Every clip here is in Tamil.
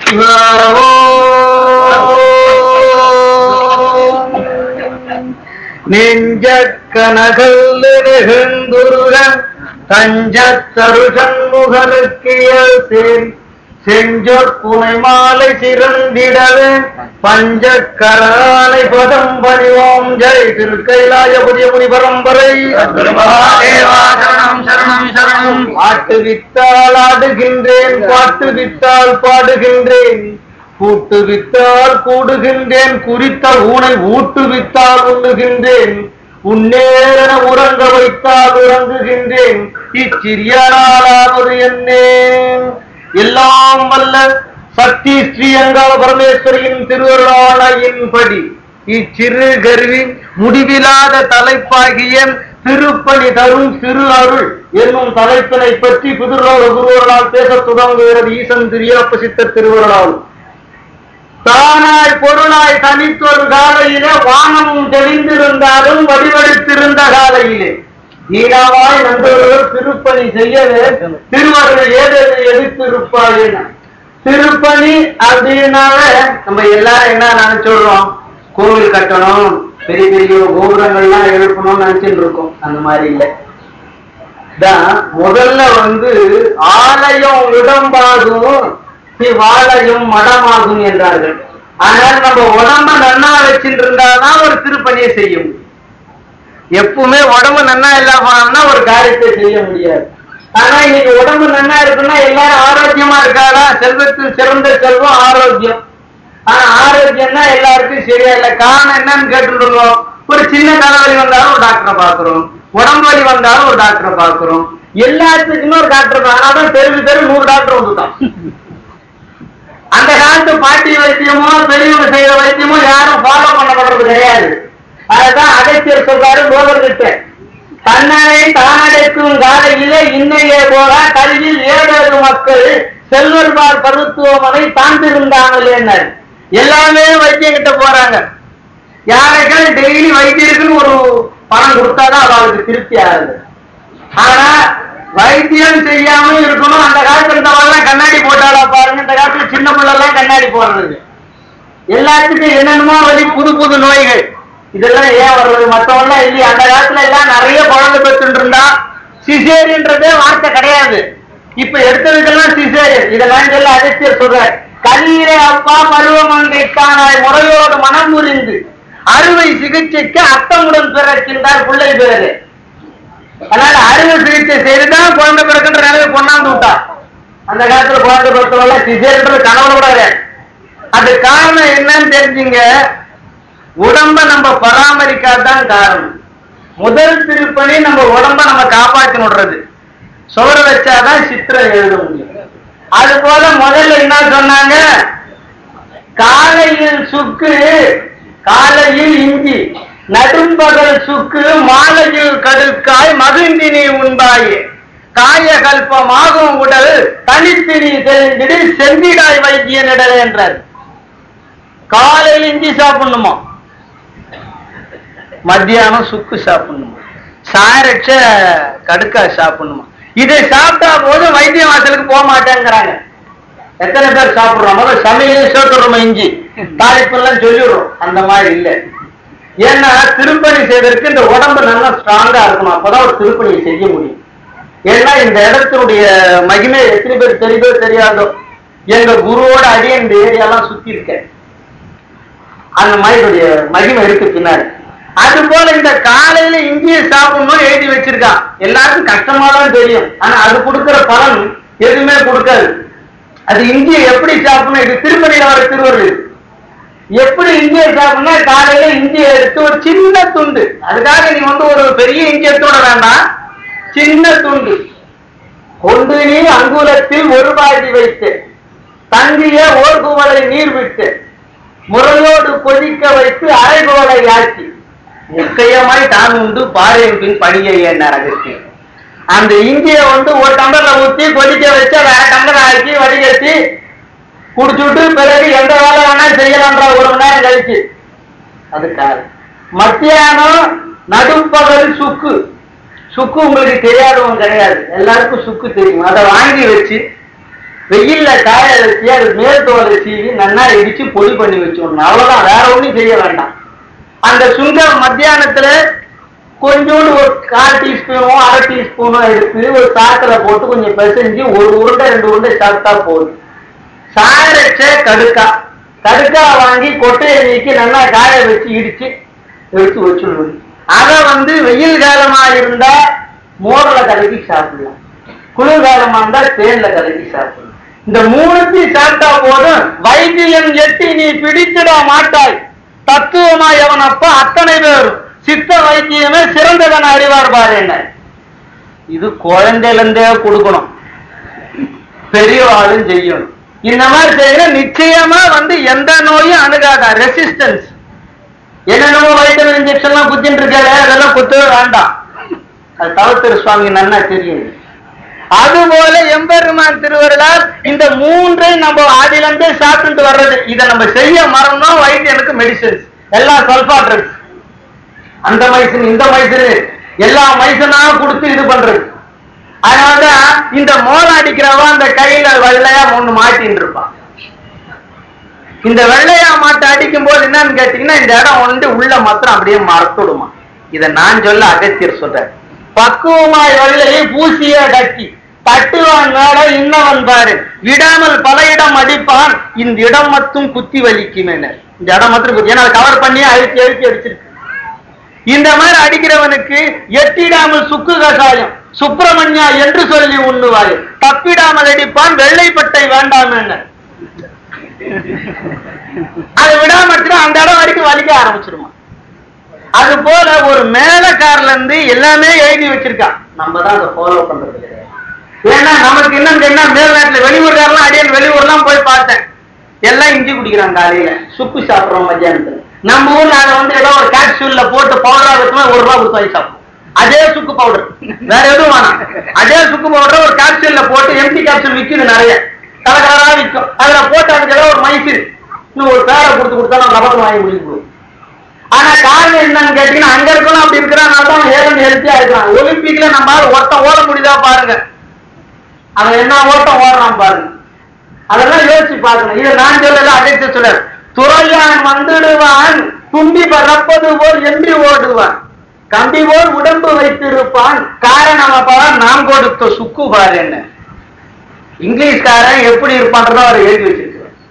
நெஞ்ச கனகல்லு நெகுந்துருக தஞ்சத்தருஷன் முகனுக்கியல் சேர் செஞ்சொற் புனை மாலை சிறந்திடவே பஞ்ச கராலை பதம் பணிவோம் ஜெய் திருக்கைலாய புதிய முனி பரம்பரை மகாதேவா சரணம் சரணம் சரணம் பாட்டு வித்தால் ஆடுகின்றேன் பாட்டு வித்தால் பாடுகின்றேன் கூட்டு வித்தால் கூடுகின்றேன் குறித்த ஊனை ஊட்டு வித்தால் உண்ணுகின்றேன் உன்னேரென உறங்க வைத்தால் உறங்குகின்றேன் இச்சிறிய நாளாவது என்னே எல்லாம் வல்ல சக்தி ஸ்ரீ அங்காள பரமேஸ்வரியின் திருவருளாளையின்படி இச்சிறு கருவி முடிவிலாத தலைப்பாகிய திருப்பணி தரும் திரு அருள் என்னும் தலைப்பினை பற்றி புதுரோட குருவர்களால் பேசத் தொடங்குகிறது ஈசன் திரியப்ப சித்த திருவருளால் தானாய் பொருளாய் தனித்தொரு காலையிலே வானமும் தெளிந்திருந்தாலும் வடிவெடுத்திருந்த காலையிலே ஈனாவாய் நண்பர்கள் திருப்பணி செய்யவே திருவருள் ஏதேது எடுத்திருப்பாய் என திருப்பணி அப்படின்னாலே நம்ம எல்லாரும் என்ன நினைச்சுடுறோம் கோவில் கட்டணும் பெரிய பெரிய கோபுரங்கள்லாம் எழுப்பணும்னு நினைச்சுட்டு இருக்கோம் அந்த மாதிரி இல்லை தான் முதல்ல வந்து ஆலயம் இடம்பாகும் வாழையும் மடமாகும் என்றார்கள் ஆனால் நம்ம உடம்ப நன்னா வச்சுட்டு இருந்தாதான் ஒரு திருப்பணியை செய்ய முடியும் எப்பவுமே உடம்பு நன்னா இல்லாம ஒரு காரியத்தை செய்ய முடியாது ஆனா இன்னைக்கு உடம்பு நன்னா இருக்குன்னா எல்லாரும் ஆரோக்கியமா இருக்காரா செல்வத்தில் சிறந்த செல்வம் ஆரோக்கியம் ஆனா ஆரோக்கியம்னா எல்லாருக்கும் சரியா இல்ல காரணம் என்னன்னு கேட்டுருக்கோம் ஒரு சின்ன தலைவலி வந்தாலும் ஒரு டாக்டரை பாக்குறோம் உடம்பு வலி வந்தாலும் ஒரு டாக்டரை பாக்குறோம் எல்லாத்துக்குமே ஒரு டாக்டர் ஆனாலும் தெருவு தெரு நூறு டாக்டர் வந்துட்டான் அந்த காலத்து பாட்டி வைத்தியமோ பெரியவங்க செய்யற வைத்தியமோ யாரும் ஃபாலோ பண்ணப்படுறது கிடையாது அதுதான் அகத்தியர் சொல்றாரு போதர்கிட்ட தன்னனை தானடைக்கும் காலையிலே இன்னையே போல கல்வியில் ஏழேழு மக்கள் செல்வர்பார் மருத்துவமனை தாண்டிருந்தாங்களே எல்லாமே வைத்தியம் கிட்ட போறாங்க யாருக்கும் டெய்லி வைத்தியருக்குன்னு ஒரு பணம் கொடுத்தாதான் அவளுக்கு திருப்தி ஆகுது ஆனா வைத்தியம் செய்யாம இருக்கணும் அந்த காலத்துல இருந்தவெல்லாம் கண்ணாடி போட்டாளா பாருங்க இந்த காலத்துல சின்ன பிள்ளை எல்லாம் கண்ணாடி போடுறது எல்லாத்துக்கும் என்னென்னமோ வழி புது புது நோய்கள் இதெல்லாம் ஏன் வர்றது மத்தவெல்லாம் இல்லையா அந்த காலத்துல எல்லாம் நிறைய குழந்தை பெற்றுட்டு இருந்தா சிசேரியன்றதே வார்த்தை கிடையாது இப்ப எடுத்ததுக்கெல்லாம் சிசேரியன் இதெல்லாம் சொல்ல அதிர்ச்சியர் சொல்றார் கல்லீரை அப்பா பருவமங்கைக்கானாய் முறையோடு மனம் முறிந்து அறுவை சிகிச்சைக்கு அர்த்தமுடன் பிறக்கின்றார் பிள்ளை பேரு அதனால அறுவை சிகிச்சை செய்துதான் குழந்தை பிறக்குன்ற நிலையை கொண்டாந்து விட்டா அந்த காலத்துல குழந்தை பிறத்தவங்க சிசேரியன்றது கனவுல கூட கிடையாது. அது காரணம் என்னன்னு தெரிஞ்சுங்க உடம்ப நம்ம பராமரிக்காதான் காரணம் முதல் திருப்பணி நம்ம உடம்ப நம்ம காப்பாற்றி விடுறது சுவர வச்சாதான் சித்திரம் எழுத முடியும் அது போல முதல்ல என்ன சொன்னாங்க காலையில் சுக்கு காலையில் இஞ்சி நடும்பகல் சுக்கு மாலையில் கடுக்காய் மகிழ்ந்தினி உண்பாயே காய கல்பமாகும் உடல் தனித்தினி தெரிந்திடு செந்திடாய் வைத்தியனிடல் என்றார் காலையில் இஞ்சி சாப்பிடணுமா மத்தியானம் சுக்கு சாப்பிடணுமா சாயரட்ச கடுக்காய் சாப்பிடணுமா இதை சாப்பிட்டா போதும் வைத்திய வாசலுக்கு போக மாட்டேங்கிறாங்க எத்தனை பேர் சாப்பிடுறோம் முதல்ல சமையலே சேர்த்துடுறோம் இஞ்சி தாளிப்பெல்லாம் சொல்லிடுறோம் அந்த மாதிரி இல்லை ஏன்னா திருப்பணி செய்வதற்கு இந்த உடம்பு நல்லா ஸ்ட்ராங்கா இருக்கணும் அப்பதான் ஒரு திருப்பணியை செய்ய முடியும் ஏன்னா இந்த இடத்தினுடைய மகிமை எத்தனை பேர் தெரியுதோ தெரியாதோ எங்க குருவோட அடி இந்த ஏரியாலாம் சுத்தி இருக்கேன் அந்த மாதிரியுடைய மகிமை இருக்கு பின்னாடி அது போல இந்த காலையில இஞ்சியை சாப்பிடணும் எழுதி வச்சிருக்கான் எல்லாருக்கும் கஷ்டமா தான் தெரியும் ஆனா அது கொடுக்கிற பலன் எதுவுமே கொடுக்காது அது இஞ்சியை எப்படி சாப்பிடணும் இது திருப்பதியில வர திருவருள் எப்படி இஞ்சியை சாப்பிடணும்னா காலையில இஞ்சியை எடுத்து ஒரு சின்ன துண்டு அதுக்காக நீ வந்து ஒரு பெரிய இஞ்சி எடுத்துட வேண்டாம் சின்ன துண்டு கொண்டு நீ அங்குலத்தில் ஒரு பாதி வைத்து தங்கிய ஓர் குவளை நீர் விட்டு முறையோடு கொதிக்க வைத்து அரைகோலை ஆக்கி முக்கையமாய் தான் உண்டு பாறையின் பின் பணியை என்னார் அகஸ்தியர் அந்த இஞ்சியை வந்து ஒரு டம்ளர்ல ஊத்தி கொதிக்க வச்சு வேற டம்ளர் ஆக்கி வடிகட்டி குடிச்சுட்டு பிறகு எந்த வேலை வேணா செய்யலாம்ன்ற ஒரு மணி நேரம் கழிச்சு அதுக்காக மத்தியானம் நடுப்பகல் சுக்கு சுக்கு உங்களுக்கு தெரியாதவங்க கிடையாது எல்லாருக்கும் சுக்கு தெரியும் அதை வாங்கி வச்சு வெயில்ல காய வச்சு அது மேல் தோலை சீவி நன்னா இடிச்சு பொடி பண்ணி வச்சுடணும் அவ்வளவுதான் வேற ஒண்ணும் செய்ய வேண்டாம் அந்த சுண்டம் மத்தியானத்துல கொஞ்சோண்டு ஒரு கால் டீஸ்பூனோ அரை டீஸ்பூனோ எடுத்து ஒரு சாத்துல போட்டு கொஞ்சம் பிசைஞ்சு ஒரு உருண்டை ரெண்டு உருண்டை சாப்பிட்டா போதும் சாயரச்ச கடுக்கா கடுக்கா வாங்கி கொட்டையை நீக்கி நல்லா காய வச்சு இடிச்சு எடுத்து வச்சுடுவது அதை வந்து வெயில் காலமா இருந்தா மோர்ல கலக்கி சாப்பிடலாம் குளிர்காலமா இருந்தா தேன்ல கலக்கி சாப்பிடலாம் இந்த மூணுத்தையும் சாப்பிட்டா போதும் வைத்தியம் எட்டி நீ பிடித்திட மாட்டாய் தத்துவமாய் எவனப்பா அத்தனை பேரும் சித்த வைத்தியமே சிறந்தவன் அறிவார் பாரு என்ன இது குழந்தையில இருந்தே கொடுக்கணும் பெரியவாளும் செய்யணும் இந்த மாதிரி செய்யணும் நிச்சயமா வந்து எந்த நோயும் அணுகாதா ரெசிஸ்டன்ஸ் என்னென்னமோ வைட்டமின் இன்ஜெக்ஷன் எல்லாம் குத்திட்டு இருக்காரு அதெல்லாம் குத்தவே வேண்டாம் அது தவத்திரு சுவாமி நன்னா தெரியும் அதுபோல எம்பெருமான் திருவருளால் இந்த மூன்றை நம்ம ஆதிலிருந்தே சாப்பிட்டு வர்றது இதை நம்ம செய்ய மறந்தோம் வைத்தியனுக்கு மெடிசன்ஸ் எல்லாம் சல்பா ட்ரக்ஸ் அந்த மைசன் இந்த மைசன் எல்லா மைசனா கொடுத்து இது பண்றது அதனாலதான் இந்த மோளம் அடிக்கிறவன் அந்த கையில வெள்ளையா ஒண்ணு மாட்டின்னு இருப்பான் இந்த வெள்ளையா மாட்டை அடிக்கும் போது என்னன்னு கேட்டீங்கன்னா இந்த இடம் வந்து உள்ள மாத்திரம் அப்படியே மறத்துடுமா இத நான் சொல்ல அகத்தியர் சொல்றேன் பக்குவமாய் வெள்ளையை பூசிய கட்டி தட்டுவான் மேல இன்னவன் பாரு விடாமல் பல இடம் அடிப்பான் இந்த இடம் மட்டும் குத்தி வலிக்கும் என்ன இந்த இடம் மட்டும் குத்தி- ஏன்னா கவர் பண்ணி அழுத்தி அழுத்தி அடிச்சிருக்கு இந்த மாதிரி அடிக்கிறவனுக்கு எட்டிடாமல் சுக்கு கஷாயம் சுப்பிரமணியா என்று சொல்லி உண்ணுவாய் தப்பிடாமல் அடிப்பான் வெள்ளைப்பட்டை வேண்டாம் என்ன அது விடாமட்டுனா அந்த இடம் வரைக்கும் வலிக்க ஆரம்பிச்சிருமா அது போல ஒரு மேலக்காரில இருந்து எல்லாமே எழுதி வச்சிருக்கான் நம்ம தான் அதை ஃபாலோ பண்றது கிடையாது ஏன்னா நமக்கு என்னன்னு என்ன மேல்நாட்டுல வெளியூர்காரெல்லாம் அடியன் வெளியூர்லாம் போய் பார்த்தேன் எல்லாம் இஞ்சி குடிக்கிறாங்க காலையில சுப்பு சாப்பிடுறோம் மத்தியானத்துல நம்ம ஊர்ல அதை வந்து ஏதோ ஒரு கேப்சூல்ல போட்டு பவுடரா வைக்கணும் ஒரு ரூபா கொடுத்து வாங்கி சாப்பிடும் அதே சுக்கு பவுடர் வேற எதுவும் வேணாம் அதே சுக்கு பவுடர் ஒரு கேப்சூல்ல போட்டு எம்டி கேப்சூல் விக்குது நிறைய கலகலரா விற்கும் அதுல போட்டு அதுக்கு ஏதோ ஒரு மைசூர் இன்னும் ஒரு பேரை கொடுத்து கொடுத்தா நான் ரபத்து வாங்கி முடிக்கும் ஆனா காரணம் என்னன்னு கேட்டீங்கன்னா அங்க இருக்கணும் அப்படி இருக்கிறான் தான் ஏழு ஹெல்த்தியா இருக்கான் ஒலிம்பிக்ல நம்ம ஆள் ஒருத்தன் ஓட முடியுதா பாருங்க அவன் என்ன ஓட்டம் ஓடுறான் பாருங்க அதெல்லாம் யோசிச்சு பார்க்கணும் இதை நான் சொல்லல அழைத்து சொல்றார் துறையான் வந்துடுவான் தும்பி பறப்பது போல் எம்பி ஓடுவான் கம்பி போல் உடம்பு வைத்திருப்பான் காரணம் அப்பா நாம் கொடுத்த சுக்கு பாரு என்ன இங்கிலீஷ்காரன் எப்படி இருப்பான்றத அவர் எழுதி வச்சிருக்கிறார்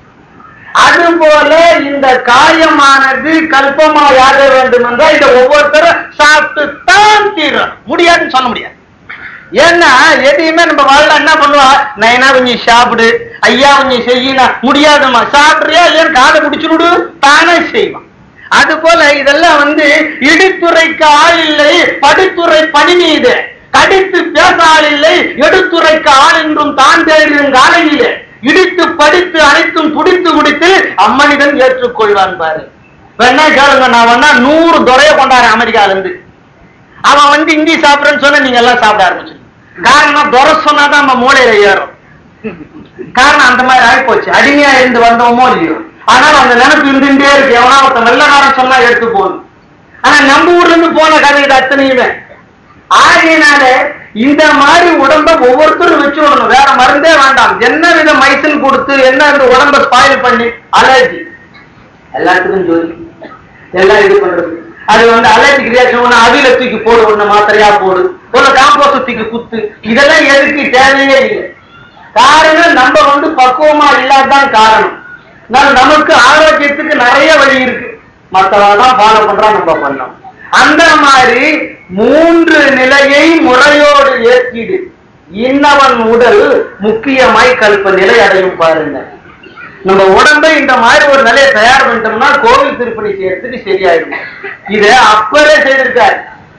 அதுபோல இந்த காயமானது கல்பமாயாக வேண்டும் என்றால் இதை ஒவ்வொருத்தரும் சாப்பிட்டு தான் தீரும் முடியாதுன்னு சொல்ல முடியாது ஏன்னா எதையுமே நம்ம வாழ்ல என்ன பண்ணுவா நைனா கொஞ்சம் சாப்பிடு ஐயா கொஞ்சம் செய்யினா முடியாதுமா சாப்பிடுறியா இல்லையா காதை முடிச்சுடு தானே செய்வான் அது போல இதெல்லாம் வந்து இடித்துரைக்க ஆள் இல்லை படித்துறை பணி மீது கடித்து பேச ஆள் இல்லை எடுத்துரைக்க ஆள் என்றும் தான் தேடும் காலையிலே இடித்து படித்து அனைத்தும் துடித்து முடித்து அம்மனிதன் ஏற்றுக்கொள்வான் பாரு வேணா கேளுங்க நான் வேணா நூறு துறைய கொண்டாடுறேன் அமெரிக்கால இருந்து அவன் வந்து இந்தி சாப்பிடுறேன்னு சொன்னா நீங்க எல்லாம் சாப்பிட ஆரம்பிச்சு காரணம் துறை சொன்னாதான் நம்ம மூளையில ஏறும் காரணம் அந்த மாதிரி ஆயிப்போச்சு அடிமையா இருந்து வந்தோமோ இல்லையோ ஆனால் அந்த நினைப்பு இருந்துட்டே இருக்கு எவனா ஒருத்தன் வெள்ளக்காரன் சொன்னா எடுத்து போகணும் ஆனா நம்ம ஊர்ல இருந்து போன கதை இது அத்தனையுமே ஆகையினால இந்த மாதிரி உடம்ப ஒவ்வொருத்தரும் வச்சு விடணும் வேற மருந்தே வேண்டாம் என்ன வித மைசன் கொடுத்து என்ன இந்த உடம்ப ஸ்பாயில் பண்ணி அலர்ஜி எல்லாத்துக்கும் ஜோதி எல்லாம் இது பண்றது அது வந்து அலர்ஜிக் ரியாக்ஷன் ஒண்ணு அவில தூக்கி போடு ஒண்ணு மாத்திரையா போடு ஒரு காம்போஸ்ட் தூக்கி குத்து இதெல்லாம் எதுக்கு தேவையே இல்லை காரணம் நம்ம வந்து பக்குவமா இல்லாதான் காரணம் அதனால நமக்கு ஆரோக்கியத்துக்கு நிறைய வழி இருக்கு மத்தவங்க தான் ஃபாலோ பண்றா நம்ம பண்ணோம் அந்த மாதிரி மூன்று நிலையை முறையோடு ஏற்றிடு இன்னவன் உடல் முக்கியமாய் கல்ப நிலை அடையும் பாருங்க நம்ம உடம்பை இந்த மாதிரி ஒரு நிலையை தயார் பண்ணிட்டோம்னா கோவில் திருப்பணி செய்யறதுக்கு சரியாயிடும் இத அப்பவே செய்திருக்காரு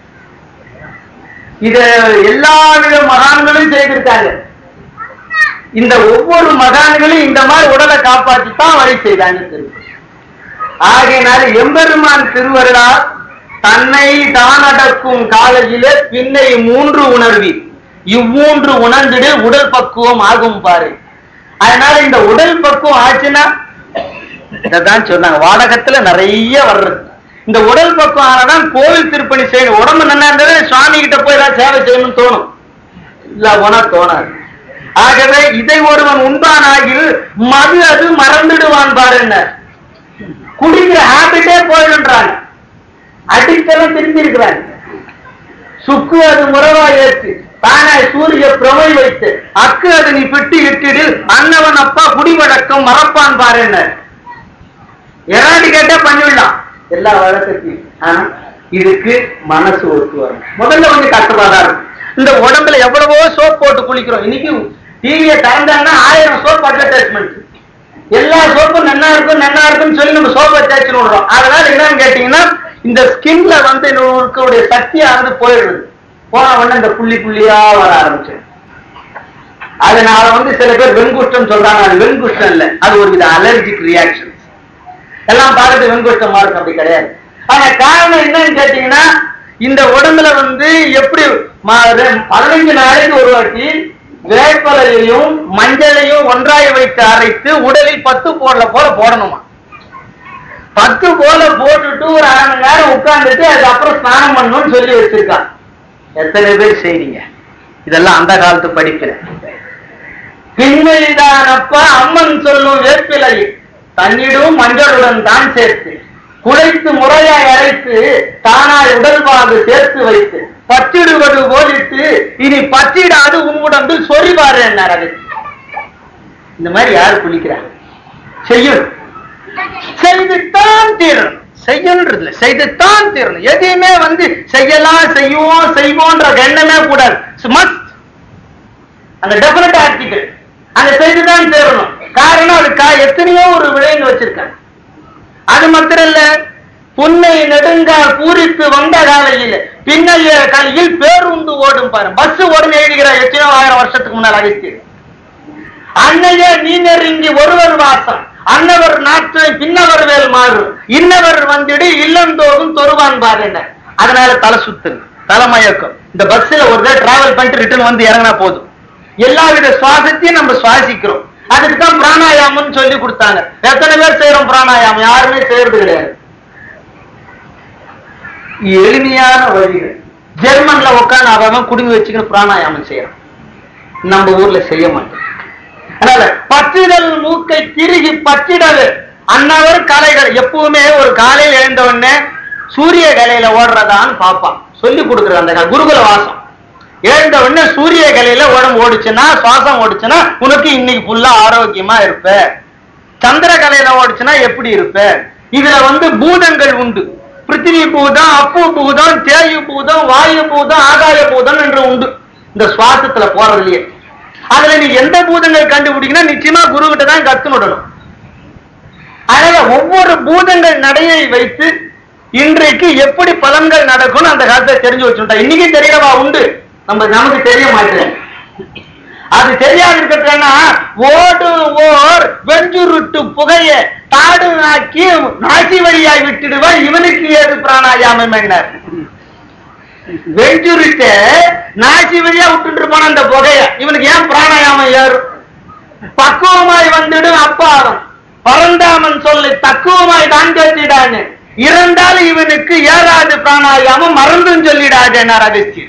இத எல்லா வித மகான்களும் செய்திருக்காங்க இந்த ஒவ்வொரு மகான்களும் இந்த மாதிரி உடலை காப்பாற்றி தான் வழி செய்தாங்க திருப்பதி ஆகையினால எம்பெருமான் திருவருளால் தன்னை தான் அடக்கும் காலையிலே பின்னை மூன்று உணர்வி இவ்வூன்று உணர்ந்திடு உடல் பக்குவம் ஆகும் பாரு அதனால இந்த உடல் பக்குவம் ஆச்சுன்னா இதான் சொன்னாங்க வாடகத்துல நிறைய வர்றது இந்த உடல் பக்குவம் ஆனதான் கோவில் திருப்பணி செய்யணும் உடம்பு நல்லா இருந்தது சுவாமி கிட்ட போய் ஏதாவது சேவை செய்யணும்னு தோணும் இல்ல போனா தோணாது ஆகவே இதை ஒருவன் உண்பானாகில் மது அது மறந்துடுவான் பாருங்க குடிக்கிற ஹாபிட்டே போயிடுன்றாங்க அடித்தலும் திரும்பி இருக்கிறாங்க சுக்கு அது முறவா ஏற்று தானாய் சூரிய பிரமை வைத்து அக்கு அது நீ பிட்டு இட்டிடில் அன்னவன் அப்பா குடிவழக்கம் மறப்பான் பாருங்க எராடி கேட்டா பண்ணிவிடலாம் எல்லா வழக்கத்தையும் ஆனா இதுக்கு மனசு ஒத்து வரும் முதல்ல கொஞ்சம் கஷ்டமாதான் இருக்கும் இந்த உடம்புல எவ்வளவோ சோப் போட்டு குளிக்கிறோம் இன்னைக்கு டிவியை திறந்தாங்கன்னா ஆயிரம் சோப் அட்வர்டைஸ்மெண்ட் எல்லா சோப்பும் நன்னா இருக்கும் நன்னா இருக்கும்னு சொல்லி நம்ம சோப்பை தேய்ச்சி விடுறோம் அதனால என்னன்னு கேட்டீங்கன்னா இந்த ஸ்கின்ல வந்து இருக்கக்கூடிய சக்தியானது போயிடுது போன உடனே இந்த புள்ளி புள்ளியா வர ஆரம்பிச்சு அதனால வந்து சில பேர் வெண்குஷ்டம் சொல்றாங்க அது வெண்குஷ்டம் இல்ல அது ஒரு வித அலர்ஜிக் ரியாக்ஷன் எல்லாம் பார்த்துட்டு வெண்குஷ்டமா இருக்கும் அப்படி கிடையாது ஆனா காரணம் என்னன்னு கேட்டீங்கன்னா இந்த உடம்புல வந்து எப்படி ம- ரெ- பதினைஞ்சு நாளைக்கு ஒரு வாட்டி வேப்பலையையும் மஞ்சளையும் ஒன்றாய் வைத்து அரைத்து உடலில் பத்து போடல போல போடணுமா பத்து போல போட்டுட்டு ஒரு அரை மணி நேரம் உட்கார்ந்துட்டு அதுக்கப்புறம் ஸ்நானம் பண்ணணும்னு சொல்லி வச்சிருக்கான் எத்தனை பேர் செய்றீங்க இதெல்லாம் அந்த காலத்து படிப்பில பின்மைதானப்பா அம்மன் சொல்லும் வேப்பிலை தன்னிடும் மஞ்சளுடன் தான் சேர்த்து குழைத்து முறையாய் அரைத்து தானாய் உடல்வாகு சேர்த்து வைத்து பச்சிடுவது போலிட்டு இனி பச்சிடாது உன்னுடம்பில் சொறிவாரு என்ன இந்த மாதிரி யார் குளிக்கிறாங்க செய்யும் செய்துத்தான் தீரணும் செய்யணுன்றதுல செய்துத்தான் தீரணும் எதையுமே வந்து செய்யலாம் செய்வோம் செய்வோன்ற எண்ணமே கூடாது மஸ்ட் அந்த டெபினட் ஆர்டிகல் அந்த செய்துதான் தேரணும் காரணம் அது கா எத்தனையோ ஒரு விளைந்து வச்சிருக்காங்க அது மாத்திரம் இல்ல புன்னை நெடுங்கால் பூரித்து வந்த காலையில் பின்னைய காலையில் பேருந்து ஓடும் பாரு பஸ் ஓடும் எழுதுகிறார் எத்தனையோ ஆயிரம் வருஷத்துக்கு முன்னால் அழைத்து அன்னைய நீ நெருங்கி ஒருவர் வாசம் அன்னவர் நாற்று பின்னவர் வேல் மாறும் இன்னவர் வந்திடு இல்லந்தோறும் தொருவான் பாருங்க அதனால தலை சுத்துது தலைமயக்கம் இந்த பஸ்ல ஒரு தடவை டிராவல் பண்ணிட்டு ரிட்டர்ன் வந்து இறங்கினா போதும் எல்லா வித சுவாசத்தையும் நம்ம சுவாசிக்கிறோம் அதுக்கு தான் பிராணாயாமம்னு சொல்லி கொடுத்தாங்க எத்தனை பேர் செய்யறோம் பிராணாயாமம் யாருமே செய்யறது கிடையாது எளிமையான வழிகள் ஜெர்மன்ல உட்காந்து அவன் குடுமி வச்சுக்கிட்டு பிராணாயாமம் செய்யறான் நம்ம ஊர்ல செய்ய மாட்டோம் அதனால பச்சிடல் மூக்கை திருகி பச்சிடல் அன்னவர் கலைகள் எப்பவுமே ஒரு காலையில் எழுந்த உடனே சூரிய கலையில ஓடுறதான்னு பார்ப்பான் சொல்லி கொடுக்குற அந்த கா- குருகுல வாசம் எழுந்த உடனே சூரிய கலையில உடம்பு ஓடுச்சுன்னா சுவாசம் ஓடுச்சுன்னா உனக்கு இன்னைக்கு ஃபுல்லா ஆரோக்கியமா இருப்ப சந்திர கலையில ஓடுச்சுன்னா எப்படி இருப்ப இதுல வந்து பூதங்கள் உண்டு பிருத்திவி பூதம் அப்பு பூதம் தேயு பூதம் வாயு பூதம் ஆகாய பூதம் என்று உண்டு இந்த சுவாசத்துல போறதுலயே அதுல நீ எந்த பூதங்கள் கண்டுபிடிக்கணும் நிச்சயமா குரு கிட்ட தான் கத்துனுடணும் அதனால ஒவ்வொரு பூதங்கள் நடையை வைத்து இன்றைக்கு எப்படி பலன்கள் நடக்கும்னு அந்த காலத்துல தெரிஞ்சு வச்சுட்டா இன்னைக்கு தெரியவா உண்டு நம்ம நமக்கு தெரிய மாட்டேன் அது தெரியாது இருக்கட்டும்னா ஓடு ஓர் வெஞ்சுருட்டு புகைய தாடு ஆக்கி நாசி வழியாய் விட்டுடுவான் இவனுக்கு ஏது பிராணாயாமம் என்ன வெஞ்சுருட்ட நாசி வழியா விட்டுட்டு போன அந்த புகைய இவனுக்கு ஏன் பிராணாயாமம் ஏறும் பக்குவமாய் வந்துடும் அப்பாவன் பரந்தாமன் சொல்லி தக்குவமாய் தான் கேட்டிடான்னு இருந்தாலும் இவனுக்கு ஏறாது பிராணாயாமம் மறந்தும் சொல்லிடாது என்ன ரகசியம்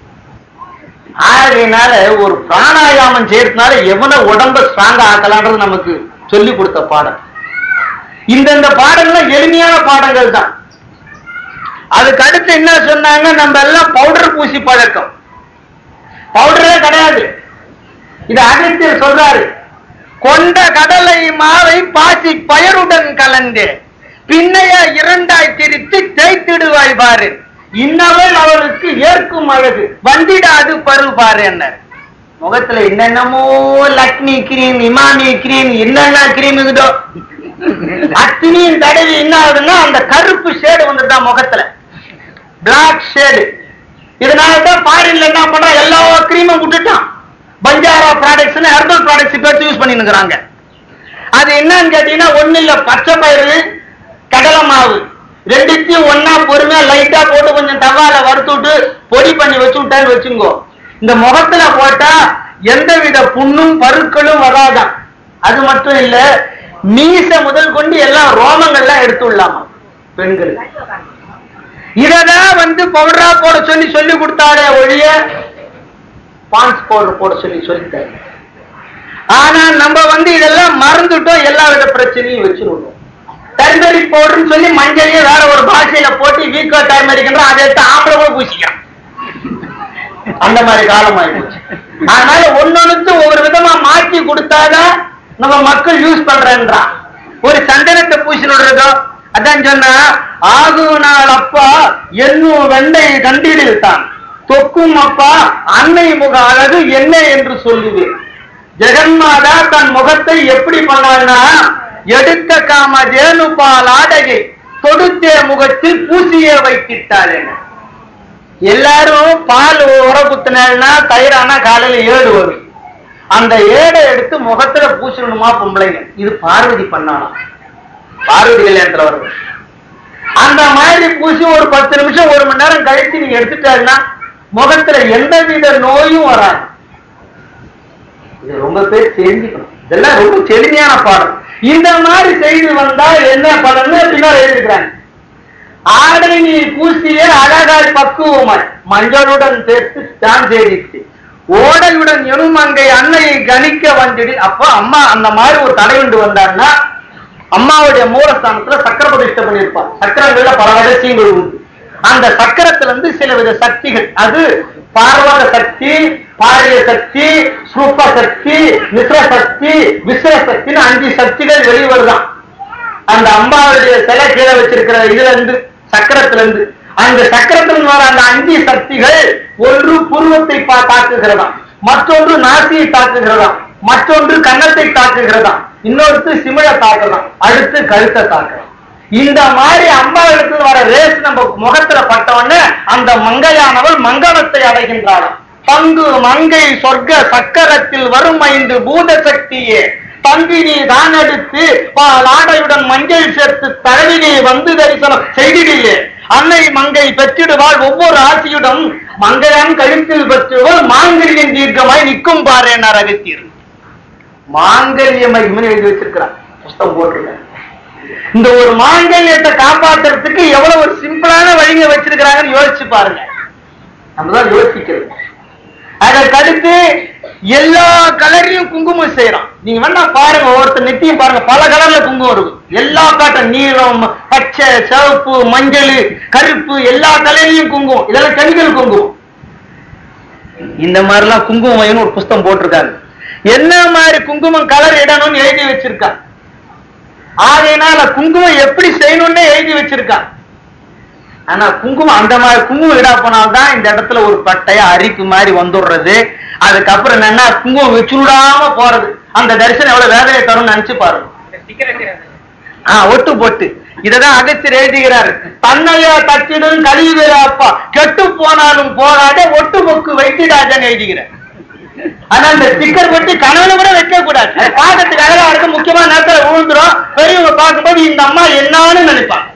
ஆகையினால ஒரு பிராணாயாமம் செய்யறதுனால எவனை உடம்ப ஸ்ட்ராங் ஆக்கலான்றது நமக்கு சொல்லி கொடுத்த பாடம் இந்தந்த பாடங்கள்லாம் எளிமையான பாடங்கள் தான் அதுக்கு அடுத்து என்ன சொன்னாங்க நம்ம எல்லாம் பவுடர் பூசி பழக்கம் பவுடரே கிடையாது இது அகத்தியர் சொல்றாரு கொண்ட கடலை மாவை பாசி பயருடன் கலந்து பின்னைய இரண்டாய் திரித்து தேய்த்திடுவாய் பாரு இன்னவள் அவளுக்கு ஏற்கும் அழகு வந்திடாது பரு பாரு என்ன முகத்துல என்னென்னமோ லக்ஷ்மி கிரீம் இமாமி கிரீம் என்னென்ன கிரீம் இருக்குதோ அத்தனையும் தடவி என்ன ஆகுதுன்னா அந்த கருப்பு ஷேடு வந்துதான் முகத்துல பிளாக் ஷேடு இதனால தான் ஃபாரின்ல என்ன பண்றா எல்லா கிரீமும் விட்டுட்டான் பஞ்சாரா ப்ராடக்ட்ஸ் ஹெர்பல் ப்ராடக்ட்ஸ் பேர் யூஸ் பண்ணிட்டு இருக்கிறாங்க அது என்னன்னு கேட்டீங்கன்னா ஒண்ணு இல்ல பச்சை பயிறு கடலை மாவு ரெண்டுத்தையும் ஒண்ணா பொறுமையா லைட்டா போட்டு கொஞ்சம் தவால வறுத்து விட்டு பொடி பண்ணி வச்சு விட்டான்னு வச்சுங்கோ இந்த முகத்துல போட்டா எந்தவித புண்ணும் பருக்களும் வராதாம் அது மட்டும் இல்ல மீச முதல் கொண்டு எல்லாம் ரோமங்கள்லாம் எடுத்து விடலாமா பெண்கள் இததான் வந்து பவுடரா போட சொல்லி சொல்லி கொடுத்தாலே ஒழிய பான்ஸ் பவுடர் போட சொல்லி சொல்லிட்டாரு ஆனா நம்ம வந்து இதெல்லாம் மறந்துட்டோம் எல்லா வித பிரச்சனையும் வச்சுருவோம் டர்மரிக் பவுடர்னு சொல்லி மஞ்சளையே வேற ஒரு பாஷையில போட்டு வீக்கோ டர்மரிக்ன்ற அதை எடுத்து ஆம்பளை கூட பூசிக்கிறான் அந்த மாதிரி காலம் ஆயிடுச்சு அதனால ஒன்னொன்னுக்கு ஒவ்வொரு விதமா மாற்றி கொடுத்தாதான் நம்ம மக்கள் யூஸ் பண்றேன்றான் ஒரு சந்தனத்தை பூசினுடுறதோ அதான் சொன்னா ஆகும் நாள் அப்பா என்னும் வெண்டை கண்டிடில் தான் தொக்கும் அப்பா அன்னை முக அழகு என்ன என்று சொல்லுவேன் ஜெகன்மாதா தன் முகத்தை எப்படி பண்ணான்னா எடுத்த காம ஜேனுபால் ஆடகை தொடுத்தே முகத்தில் பூசியே வைத்திட்டாள் என்ன எல்லாரும் பால் உர குத்துனா தயிரானா காலையில ஏடு வரும் அந்த ஏடை எடுத்து முகத்துல பூசணுமா பொம்பளைங்க இது பார்வதி பண்ணாலாம் பார்வதி கல்யாணத்துல வரும் அந்த மாதிரி பூசி ஒரு பத்து நிமிஷம் ஒரு மணி நேரம் கழிச்சு நீங்க எடுத்துட்டாருன்னா முகத்துல எந்தவித நோயும் வராது இது ரொம்ப பேர் தெரிஞ்சுக்கணும் இதெல்லாம் ரொம்ப செழுமையான பாடம் இந்த மாதிரி செய்து வந்தா என்ன பலன்னு பின்னால் எழுதிருக்கிறாங்க ஆடை நீ பூசியே அழகாய் பக்குவமாய் மஞ்சளுடன் சேர்த்து தான் செய்திட்டு ஓடையுடன் எனும் அங்கை அன்னையை கணிக்க வந்திடு அப்போ அம்மா அந்த மாதிரி ஒரு தலைவண்டு வந்தாருன்னா அம்மாவுடைய மூலஸ்தானத்துல சக்கர பிரதிஷ்டை பண்ணியிருப்பார் சக்கரங்கள்ல பல ரகசியங்கள் உண்டு அந்த சக்கரத்துல இருந்து சில வித சக்திகள் அது பார்வத சக்தி பாரிய சக்தி சூப்ப சக்தி மிஸ்ர சக்தி விஸ்ர சக்தின்னு அஞ்சு சக்திகள் வெளிவருதான் அந்த அம்பாவுடைய சிலை கீழே வச்சிருக்கிற இதுல இருந்து சக்கரத்துல இருந்து அந்த சக்கரத்தில் வர அந்த அஞ்சு சக்திகள் ஒன்று புருவத்தை பா- தாக்குகிறதாம் மற்றொன்று நாசியை தாக்குகிறதாம் மற்றொன்று கன்னத்தை தாக்குகிறதாம் இன்னொருத்து சிமிழ தாக்குறதாம் அடுத்து கழுத்தை தாக்குறதாம் இந்த மாதிரி அம்பாவிடத்தில் வர ரேஸ் நம்ம முகத்துல பட்டவொடனே அந்த மங்கையானவள் மங்களத்தை அடைகின்றாளாம் பங்கு மங்கை சொர்க்க சக்கரத்தில் வரும் ஐந்து பூத சக்தியே பங்கினி தான் எடுத்து பால் ஆடையுடன் மஞ்சள் சேர்த்து தழவினி வந்து தரிசனம் செய்திடிலே அன்னை மங்கை பெற்றிடுவாள் ஒவ்வொரு ஆட்சியுடன் மங்கையான் கழுத்தில் பெற்றுவாள் மாங்கல்யம் தீர்க்கமாய் நிற்கும் பாரு என்ன அகத்தியர் மாங்கல்ய மகிமன் எழுதி வச்சிருக்கிறான் புஸ்தகம் போட்டிருக்கேன் இந்த ஒரு மாங்கல்யத்தை காப்பாத்துறதுக்கு எவ்வளவு ஒரு சிம்பிளான வழிங்க வச்சிருக்கிறாங்கன்னு யோசிச்சு பாருங்க நம்ம தான் யோசிக்கிறது அதற்கடுத்து எல்லா கலரையும் குங்குமம் செய்யறான் நீங்க வேணா பாருங்க ஒவ்வொருத்தர் நெத்தியும் பாருங்க பல கலர்ல குங்குமம் இருக்கும் எல்லா காட்டும் நீலம் பச்சை சிவப்பு மஞ்சள் கருப்பு எல்லா கலர்லயும் குங்குமம் இதெல்லாம் கெமிக்கல் குங்குமம் இந்த மாதிரிலாம் குங்குமம்னு ஒரு புஸ்தகம் போட்டிருக்காங்க என்ன மாதிரி குங்குமம் கலர் இடணும்னு எழுதி வச்சிருக்கா ஆகையினால குங்குமம் எப்படி செய்யணும்னு எழுதி வச்சிருக்கா ஆனா குங்குமம் அந்த மாதிரி குங்குமம் இடா போனால்தான் இந்த இடத்துல ஒரு பட்டைய அரிப்பு மாதிரி வந்துடுறது அதுக்கப்புறம் என்னன்னா குங்குமம் வச்சுடாம போறது அந்த தரிசனம் எவ்வளவு வேதனை தரும்னு நினைச்சு பாருங்க ஆஹ் ஒட்டு போட்டு இததான் அகத்தியர் எழுதுகிறார் தன்னையா தச்சிடும் கழிவுகிற அப்பா கெட்டு போனாலும் போராட ஒட்டு மொக்கு வைத்திடாஜன் எழுதுகிறார் ஆனா இந்த ஸ்டிக்கர் போட்டு கனவுல கூட வைக்க கூடாது அது பார்க்கறதுக்கு அழகா இருக்கு முக்கியமான நேரத்துல விழுந்துரும் பெரியவங்க பார்க்கும்போது இந்த அம்மா என்னான்னு நினைப்பாங்க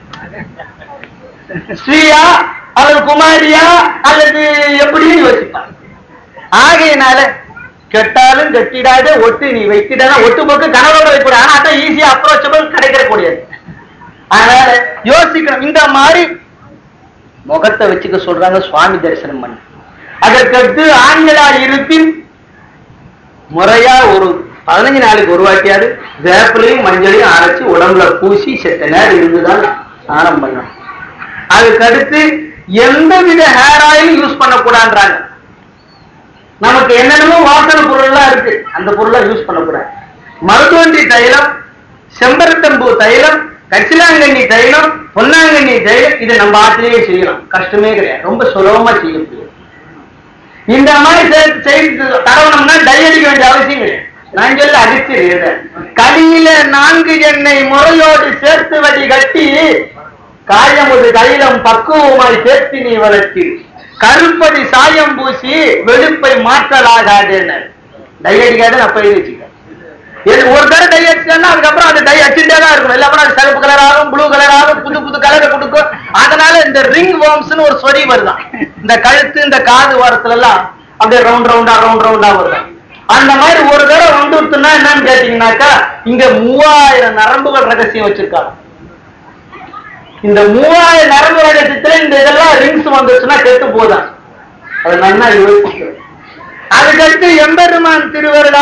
ஸ்ரீயா அல்லது குமாரியா அல்லது எப்படின்னு யோசிப்பாங்க ஆகையினால கெட்டாலும் கெட்டிடாத ஒட்டு நீ வைத்திடாத ஒட்டு போக்கு கனவோட வைக்கூடாது ஆனா அதான் ஈஸியா அப்ரோச்சபிள் கிடைக்கிற கூடியது அதனால யோசிக்கணும் இந்த மாதிரி முகத்தை வச்சுக்க சொல்றாங்க சுவாமி தரிசனம் பண்ணி அதற்கடுத்து ஆண்களா இருப்பின் முறையா ஒரு பதினஞ்சு நாளைக்கு ஒரு வாட்டியாவது வேப்பிலையும் மஞ்சளையும் அரைச்சு உடம்புல பூசி செத்த நேரம் இருந்துதான் ஸ்நானம் பண்ணணும் அதுக்கடுத்து எந்தவித ஹேர் ஆயிலும் யூஸ் பண்ணக்கூடாதுன்றாங்க நமக்கு என்னென்னமோ வாசனை பொருள்லாம் இருக்கு அந்த பொருளை யூஸ் பண்ணக்கூடாது மருத்துவண்டி தைலம் செம்பருத்தம்பூ தைலம் கச்சிலாங்கண்ணி தைலம் பொன்னாங்கண்ணி தைலம் இதை நம்ம ஆத்திலேயே செய்யலாம் கஷ்டமே கிடையாது ரொம்ப சுலபமா செய்ய முடியும் இந்த மாதிரி செய்- செய்து தடவனம்னா டை அடிக்க வேண்டிய அவசியம் கிடையாது நான் சொல்ல அடிச்சிரு களியில நான்கு எண்ணெய் முறையோடு சேர்த்து வடி கட்டி காயமுது தைலம் பக்குவமாய் சேர்த்து நீ வளர்த்தி கருப்பதி சாயம் பூசி வெளுப்பை மாற்றலாகாதுன்னு டை அடிக்காத நான் போய் வச்சுக்க இது ஒரு தடவை டை அடிச்சா அதுக்கப்புறம் அந்த டை அடிச்சுட்டே தான் இருக்கும் இல்லாம அது சிவப்பு கலர் ஆகும் ப்ளூ கலர் ஆகும் புது புது கலரை கொடுக்கும் அதனால இந்த ரிங் வார்ம்ஸ்னு ஒரு சொறி வருதான் இந்த கழுத்து இந்த காது வாரத்துல எல்லாம் அப்படியே ரவுண்ட் ரவுண்டா ரவுண்ட் ரவுண்டா வருதான் அந்த மாதிரி ஒரு தடவை வந்துருத்துனா என்னன்னு கேட்டீங்கன்னாக்கா இங்க மூவாயிரம் நரம்புகள் ரகசியம் வச்சிருக்காங்க இந்த மூவாயிரம் நரம்பு ரகசியத்துல இந்த இதெல்லாம் ரிங்ஸ் வந்துச்சுன்னா கெட்டு போதான் அது நல்லா யோசிக்கிறேன் அதுக்கடுத்து எம்பெருமான் திருவருளால்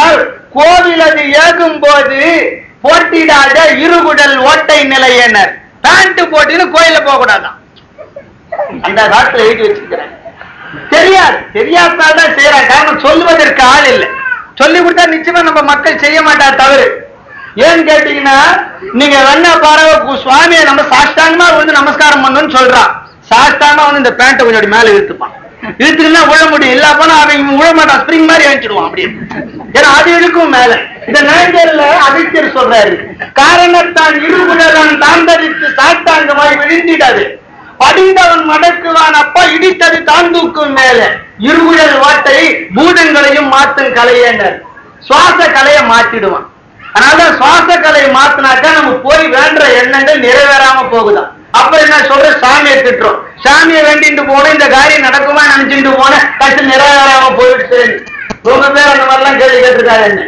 கோவில் அது ஏகும் போது போட்டிடாத இருகுடல் ஓட்டை நிலையனர் பேண்ட் போட்டுன்னு கோயில போக கூடாதான் அந்த காலத்துல எழுதி வச்சிருக்கிறேன் தெரியாது தெரியாதான் செய்யறாங்க காரணம் சொல்லுவதற்கு ஆள் இல்லை சொல்லி கொடுத்தா நிச்சயமா நம்ம மக்கள் செய்ய மாட்டார் தவறு ஏன்னு கேட்டீங்கன்னா நீங்க வேணா பாருங்க சுவாமியை நம்ம சாஷ்டாங்கமா வந்து நமஸ்காரம் பண்ணணும்னு சொல்றான் சாஷ்டாங்கமா வந்து இந்த பேண்ட்டை கொஞ்சம் அப்படி மேல இழுத்துப்பான் இழுத்துக்குன்னா உழ முடியும் இல்ல போனா அவன் உழ மாட்டான் ஸ்ப்ரிங் மாதிரி அழிச்சிடுவான் அப்படியே ஏன்னா அது இழுக்கும் மேல இந்த நேரங்கள்ல அதிர்ச்சியர் சொல்றாரு காரணத்தான் இருகுடலான் தாண்டரித்து சாஷ்டாங்கமாய் விழுந்திடாது படிந்தவன் மடக்குவான் அப்பா இடித்தது தான் தூக்கும் மேல இருகுழல் வாட்டை பூதங்களையும் மாத்தும் கலையேண்டர் சுவாச கலையை மாத்திடுவான் அதனால சுவாச கலையை மாத்தினாக்கா நம்ம போய் வேண்ட எண்ணங்கள் நிறைவேறாம போகுதாம் அப்ப என்ன சொல்ற சாமியை திட்டுறோம் சாமியை வேண்டிட்டு போன இந்த காரியம் நடக்குமா நினைச்சிட்டு போன கஷ்ட நிறைவேறாம போயிடுச்சு ரொம்ப பேர் அந்த மாதிரிலாம் கேள்வி கேட்டிருக்காரு என்ன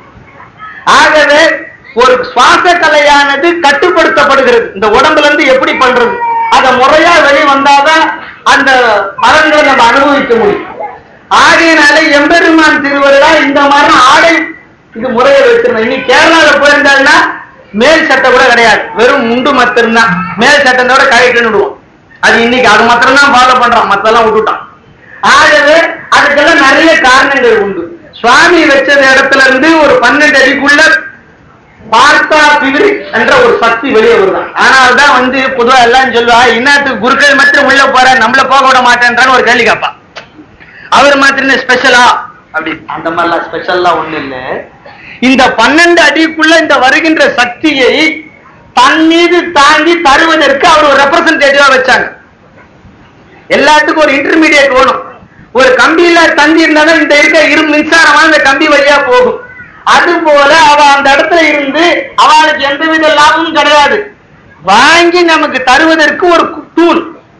ஆகவே ஒரு சுவாச கலையானது கட்டுப்படுத்தப்படுகிறது இந்த உடம்புல இருந்து எப்படி பண்றது அத முறையா வெளி வந்தாதான் அந்த பலன்களை நம்ம அனுபவிக்க முடியும் ஆகையினால எம்பெருமான் திருவருளா இந்த மாதிரி ஆடை இது முறையை வச்சிருந்தோம் இன்னைக்கு கேரளால போயிருந்தாருன்னா மேல் சட்டை கூட கிடையாது வெறும் முண்டு மட்டும்தான் மேல் சட்டத்தோட கழிட்டு விடுவோம் அது இன்னைக்கு அது மாத்திரம் தான் ஃபாலோ பண்றான் மத்தெல்லாம் விட்டுட்டான் ஆகவே அதுக்கெல்லாம் நிறைய காரணங்கள் உண்டு சுவாமி வச்சது இடத்துல இருந்து ஒரு பன்னெண்டு அடிக்குள்ள பார்த்தா பிவிரி என்ற ஒரு சக்தி வெளியே வருதான் ஆனால் தான் வந்து பொதுவா எல்லாம் சொல்லுவா இன்னத்துக்கு குருக்கள் மட்டும் உள்ள போற நம்மள போக விட மாட்டேன்றான்னு ஒரு கேள்வி கேட்பா அவர் மாத்திரம் ஸ்பெஷலா அப்படி அந்த மாதிரிலாம் ஸ்பெஷல்லாம் ஒண்ணு இல்ல இந்த பன்னெண்டு அடிக்குள்ள இந்த வருகின்ற சக்தியை தன் மீது தாண்டி தருவதற்கு அவர் ஒரு ரெப்ரசன்டேட்டிவா வச்சாங்க எல்லாத்துக்கும் ஒரு இன்டர்மீடியட் வேணும் ஒரு கம்பியில தந்தி இருந்தாலும் இந்த இருக்க இரு மின்சாரமா இந்த கம்பி வழியா போகும் அது போல அவ அந்த இடத்துல இருந்து அவளுக்கு எந்தவித லாபமும் கிடையாது வாங்கி நமக்கு தருவதற்கு ஒரு டூல்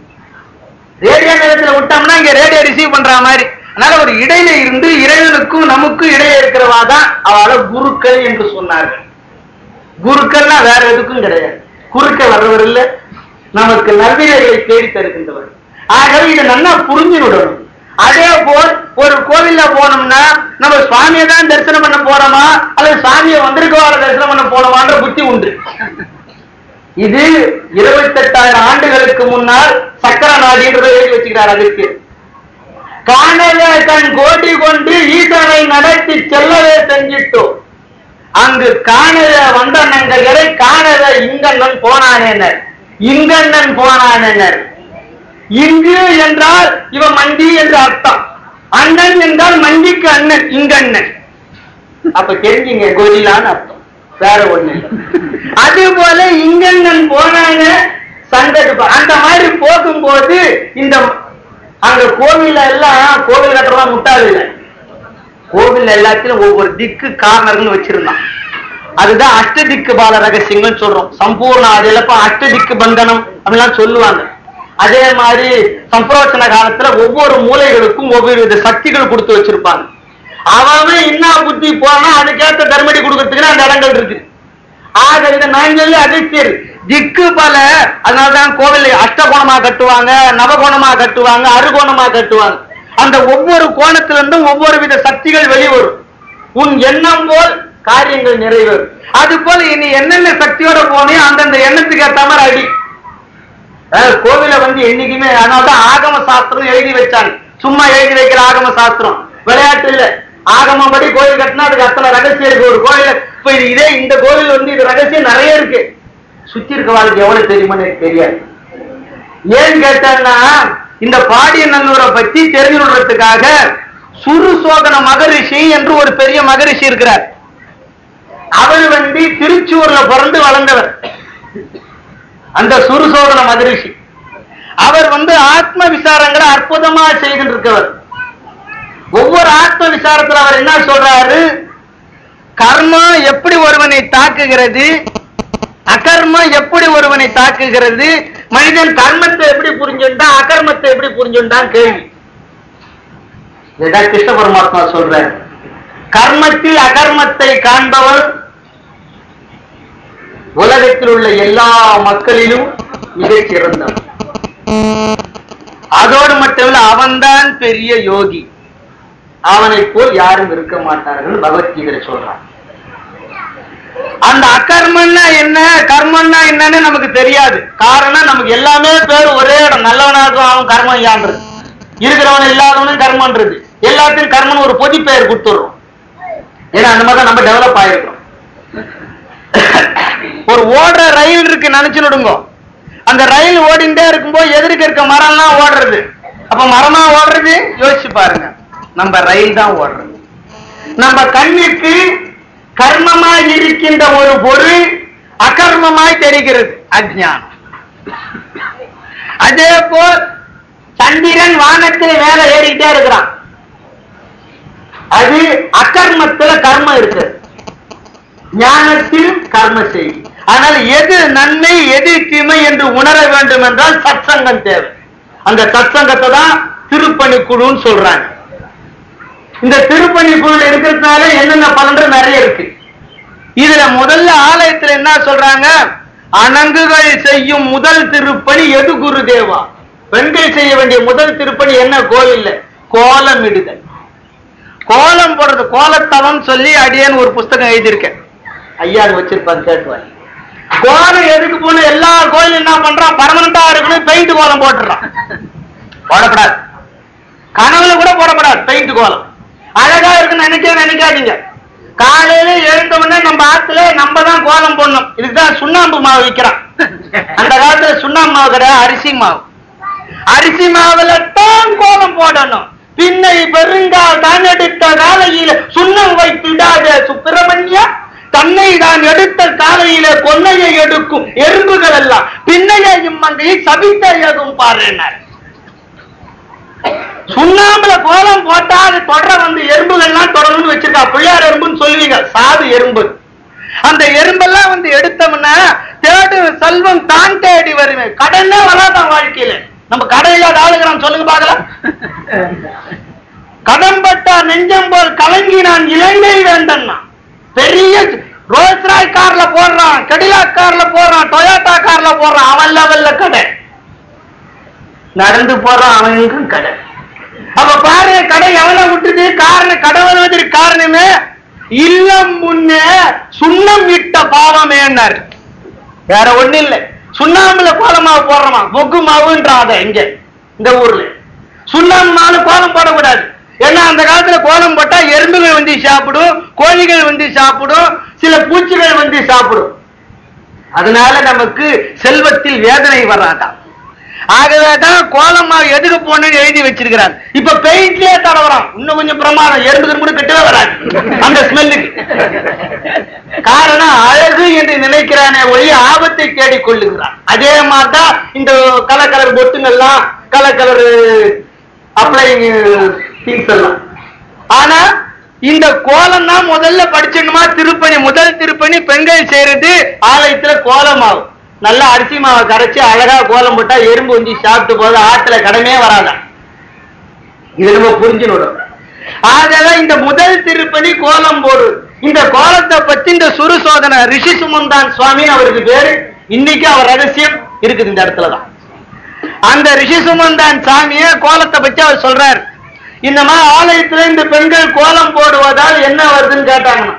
ரேடியோ நேரத்துல விட்டோம்னா இங்க ரேடியோ ரிசீவ் பண்ற மாதிரி அதனால ஒரு இடையில இருந்து இறைவனுக்கும் நமக்கும் இடையே இருக்கிறவா தான் அவளை குருக்கள் என்று சொன்னார்கள் குருக்கள்னா வேற எதுக்கும் கிடையாது குறுக்க வர்றவர் இல்ல நமக்கு நல்வினைகளை தேடி தருகின்றவர் ஆகவே இதை நல்லா புரிஞ்சு விடணும் அதே போல் ஒரு கோவில்ல போனோம்னா நம்ம சுவாமியை தான் தரிசனம் பண்ண போறோமா அல்லது சாமியை வந்திருக்கவார தரிசனம் பண்ண போறோமான்ற புத்தி உண்டு இது இருபத்தெட்டாயிரம் ஆண்டுகளுக்கு முன்னால் சக்கர நாடின்றதை எழுதி வச்சுக்கிறார் அதுக்கு காணவே தன் கோடி கொண்டு ஈசனை நடத்தி செல்லவே செஞ்சிட்டோம் அங்கு காணத வந்த நங்ககளை காணத இங்கண்ணன் போனானேனர் இங்கண்ணன் போனானேனர் இங்கு என்றால் இவ மண்டி என்று அர்த்தம் அண்ணன் என்றால் மண்டிக்கு அண்ணன் இங்கண்ணன் அப்ப தெரிஞ்சுங்க கோரிலான்னு அர்த்தம் வேற ஒண்ணு இல்ல. அது போல இங்கண்ணன் போனாங்க சங்கத்து அந்த மாதிரி போகும்போது இந்த அங்க கோவில்ல எல்லாம் கோவில் கட்டுறதா முட்டாள் இல்லை கோவில் எல்லாத்திலும் ஒவ்வொரு திக்கு காரணர்கள் வச்சிருந்தான் அதுதான் அஷ்டதிக்கு பால ரகசியங்கள் சொல்றோம் சம்பூர்ண அதிலப்ப அஷ்டதிக்கு பந்தனம் அப்படிலாம் சொல்லுவாங்க அதே மாதிரி சம்பிரோச்சன காலத்துல ஒவ்வொரு மூலைகளுக்கும் ஒவ்வொரு வித சக்திகள் கொடுத்து வச்சிருப்பாங்க அவன் என்ன புத்தி போனா அதுக்கேற்ற தர்மடி கொடுக்கறதுக்கு அந்த இடங்கள் இருக்கு ஆக இதை நான் சொல்லி அதிர்ச்சியர் திக்கு பல அதனாலதான் கோவிலை அஷ்டகோணமா கட்டுவாங்க நவகோணமா கட்டுவாங்க அறுகோணமா கட்டுவாங்க அந்த ஒவ்வொரு கோணத்துல இருந்தும் ஒவ்வொரு வித சக்திகள் வெளிவரும் உன் எண்ணம் போல் காரியங்கள் நிறைவேறும் அது போல இனி என்னென்ன சக்தியோட போனியோ அந்தந்த எண்ணத்துக்கு ஏத்த மாதிரி அடி அதாவது கோவில வந்து என்னைக்குமே அதனாலதான் ஆகம சாஸ்திரம் எழுதி வச்சாங்க சும்மா எழுதி வைக்கிற ஆகம சாஸ்திரம் விளையாட்டு இல்ல ஆகமம் படி கோயில் கட்டினா அதுக்கு அத்தனை ரகசியம் இருக்கு ஒரு கோயில் இப்ப இது இதே இந்த கோவில் வந்து இது ரகசியம் நிறைய இருக்கு சுத்தி இருக்க வாழ்க்கை எவ்வளவு தெரியுமான்னு எனக்கு தெரியாது ஏன் கேட்டேன்னா இந்த பாடிய நல்லூரை பத்தி தெரிஞ்சுடுறதுக்காக சுருசோதன மகரிஷி என்று ஒரு பெரிய மகரிஷி இருக்கிறார் அவர் வந்து திருச்சூர்ல பிறந்து வளர்ந்தவர் அந்த சுருசோதன மகரிஷி அவர் வந்து ஆத்ம விசாரங்களை அற்புதமா செய்துட்டு இருக்கவர் ஒவ்வொரு ஆத்ம விசாரத்துல அவர் என்ன சொல்றாரு கர்மம் எப்படி ஒருவனை தாக்குகிறது அகர்மம் எப்படி ஒருவனை தாக்குகிறது மனிதன் கர்மத்தை எப்படி புரிஞ்சுட்டா அகர்மத்தை எப்படி புரிஞ்சுட்டான் கேள்வி இதான் கிருஷ்ண பரமாத்மா சொல்றார் கர்மத்தில் அகர்மத்தை காண்பவர் உலகத்தில் உள்ள எல்லா மக்களிலும் மிகச் சிறந்தவன் அதோடு மட்டுமல்ல அவன்தான் பெரிய யோகி அவனைப் போல் யாரும் இருக்க மாட்டார்கள் பகவத்கீதை சொல்றான் அந்த அகர்மன்னா என்ன கர்மன்னா என்னன்னு நமக்கு தெரியாது காரணம் நமக்கு எல்லாமே பேர் ஒரே இடம் நல்லவனா இருக்கும் அவன் கர்மம் யான்றது இருக்கிறவன் இல்லாதவனும் கர்மன்றது எல்லாத்தையும் கர்மன் ஒரு பொதி பெயர் கொடுத்துடுறோம் ஏன்னா அந்த மாதிரி தான் நம்ம டெவலப் ஆயிருக்கோம் ஒரு ஓடுற ரயில் இருக்கு நினைச்சு நடுங்க அந்த ரயில் ஓடிண்டே இருக்கும்போது எதிர்க்க இருக்க மரம்லாம் ஓடுறது அப்ப மரமா ஓடுறது யோசிச்சு பாருங்க நம்ம ரயில் தான் ஓடுறது நம்ம கண்ணிற்கு கர்மமாய் இருக்கின்ற ஒரு பொருள் அகர்மமாய் தெரிகிறது அஜ்ஞானம் அதே போல் சந்திரன் வானத்தில் மேல ஏறிக்கிட்டே இருக்கிறான் அது அகர்மத்துல கர்மம் இருக்கு ஞானத்தில் கர்ம செய் ஆனால் எது நன்மை எது தீமை என்று உணர வேண்டும் என்றால் சத்சங்கம் தேவை அந்த சத்சங்கத்தை தான் திருப்பணி குழுன்னு சொல்றாங்க இந்த திருப்பணி குழு இருக்கிறதுனால என்னென்ன பலன்கள் நிறைய இருக்கு இதுல முதல்ல ஆலயத்துல என்ன சொல்றாங்க அணங்குகள் செய்யும் முதல் திருப்பணி எது குருதேவா பெண்கள் செய்ய வேண்டிய முதல் திருப்பணி என்ன கோயில்ல கோலம் இடுதல் கோலம் போடுறது கோலத்தவம் சொல்லி அடியேன்னு ஒரு புஸ்தகம் எழுதியிருக்கேன் ஐயா அது வச்சிருப்பாங்க கேட்டுவாங்க கோலம் எதுக்கு போன எல்லா கோயிலும் என்ன பண்றான் பர்மனண்டா இருக்கணும் பெயிண்ட் கோலம் போட்டுறான் போடக்கூடாது கனவுல கூட போடக்கூடாது பெயிண்ட் கோலம் அழகா இருக்குன்னு நினைக்க நினைக்காதீங்க காலையில எழுந்த உடனே நம்ம ஆத்துல நம்ம தான் கோலம் போடணும் இதுக்குதான் சுண்ணாம்பு மாவு விற்கிறான் அந்த காலத்துல சுண்ணாம்பு மாவு கிடையாது அரிசி மாவு அரிசி மாவுல தான் கோலம் போடணும் பின்னை பெருங்கால் தான் எடுத்த காலையில சுண்ணம் வைத்திடாத சுப்பிரமணியா தன்னை தான் எடுத்த காலையில கொன்னையை எடுக்கும் எறும்புகள் எல்லாம் பின்னையை இம்மங்கையை சபித்தையதும் பாருனார் சுண்ணாம்புல கோலம் போட்டா அது தொடர வந்து எறும்புகள்லாம் தொடரணும்னு வச்சிருக்கா பிள்ளையார் எறும்புன்னு சொல்லுவீங்க சாது எறும்பு அந்த எறும்பெல்லாம் வந்து எடுத்தோம்னா தேடு செல்வம் தான் தேடி வருவேன் கடனே வராதான் வாழ்க்கையில நம்ம கடை இல்லாத ஆளுகிறான் சொல்லுங்க பார்க்கலாம் கடன்பட்டா நெஞ்சம் போல் கலங்கி நான் இலங்கை வேண்டன்னா பெரிய ரோல்ஸ் ராய் கார்ல போடுறான் கடிலாக் கார்ல போடுறான் டொயோட்டா கார்ல போடுறான் அவன் லெவல்ல கடை நடந்து போறான் அவனுக்கும் கடை அப்ப பாரு கடை எவனை விட்டுது காரணம் கடை வருவதற்கு காரணமே இல்லம் முன்னே சுண்ணம் இட்ட பாவமேன்னாரு வேற ஒண்ணு இல்ல சுண்ணாம்புல கோல மாவு போடுறமா பொக்கு மாவுன்றான் அதை இங்க இந்த ஊர்ல சுண்ணாம்பு மாவு கோலம் போடக்கூடாது ஏன்னா அந்த காலத்துல கோலம் போட்டா எறும்புகள் வந்து சாப்பிடும் கோழிகள் வந்து சாப்பிடும் சில பூச்சிகள் வந்து சாப்பிடும் அதனால நமக்கு செல்வத்தில் வேதனை வராதான் ஆகவே தான் கோலம் மாவு எதுக்கு போனேன்னு எழுதி வச்சிருக்கிறார் இப்ப பெயிண்ட்லயே தடவறான் இன்னும் கொஞ்சம் பிரமாதம் எறும்பு கூட கட்டவே வராது அந்த ஸ்மெல்லுக்கு காரணம் அழகு என்று நினைக்கிறானே ஒழிய ஆபத்தை தேடிக் கொள்ளுகிறான் அதே மாதிரிதான் இந்த கலர் கலர் பொட்டுங்கள்லாம் கலர் கலர் அப்ளைங் திங்ஸ் எல்லாம் ஆனா இந்த கோலம் தான் முதல்ல படிச்சிடணுமா திருப்பணி முதல் திருப்பணி பெண்கள் செய்யறது ஆலயத்துல கோலம் ஆகும் நல்லா அரிசி மாவை கரைச்சு அழகா கோலம் போட்டா எறும்பு வந்து சாப்பிட்டு போது ஆத்துல கடமே வராதான் இது நம்ம புரிஞ்சுனோம் ஆகவே இந்த முதல் திருப்பணி கோலம் போடு இந்த கோலத்தை பத்தி இந்த சுரு சோதனை ரிஷி சுமந்தான் சுவாமி அவருக்கு பேரு இன்னைக்கு அவர் ரகசியம் இருக்குது இந்த இடத்துலதான் அந்த ரிஷி சுமந்தான் சாமிய கோலத்தை பத்தி அவர் சொல்றாரு இந்த மாதிரி ஆலயத்துல இந்த பெண்கள் கோலம் போடுவதால் என்ன வருதுன்னு கேட்டாங்கன்னா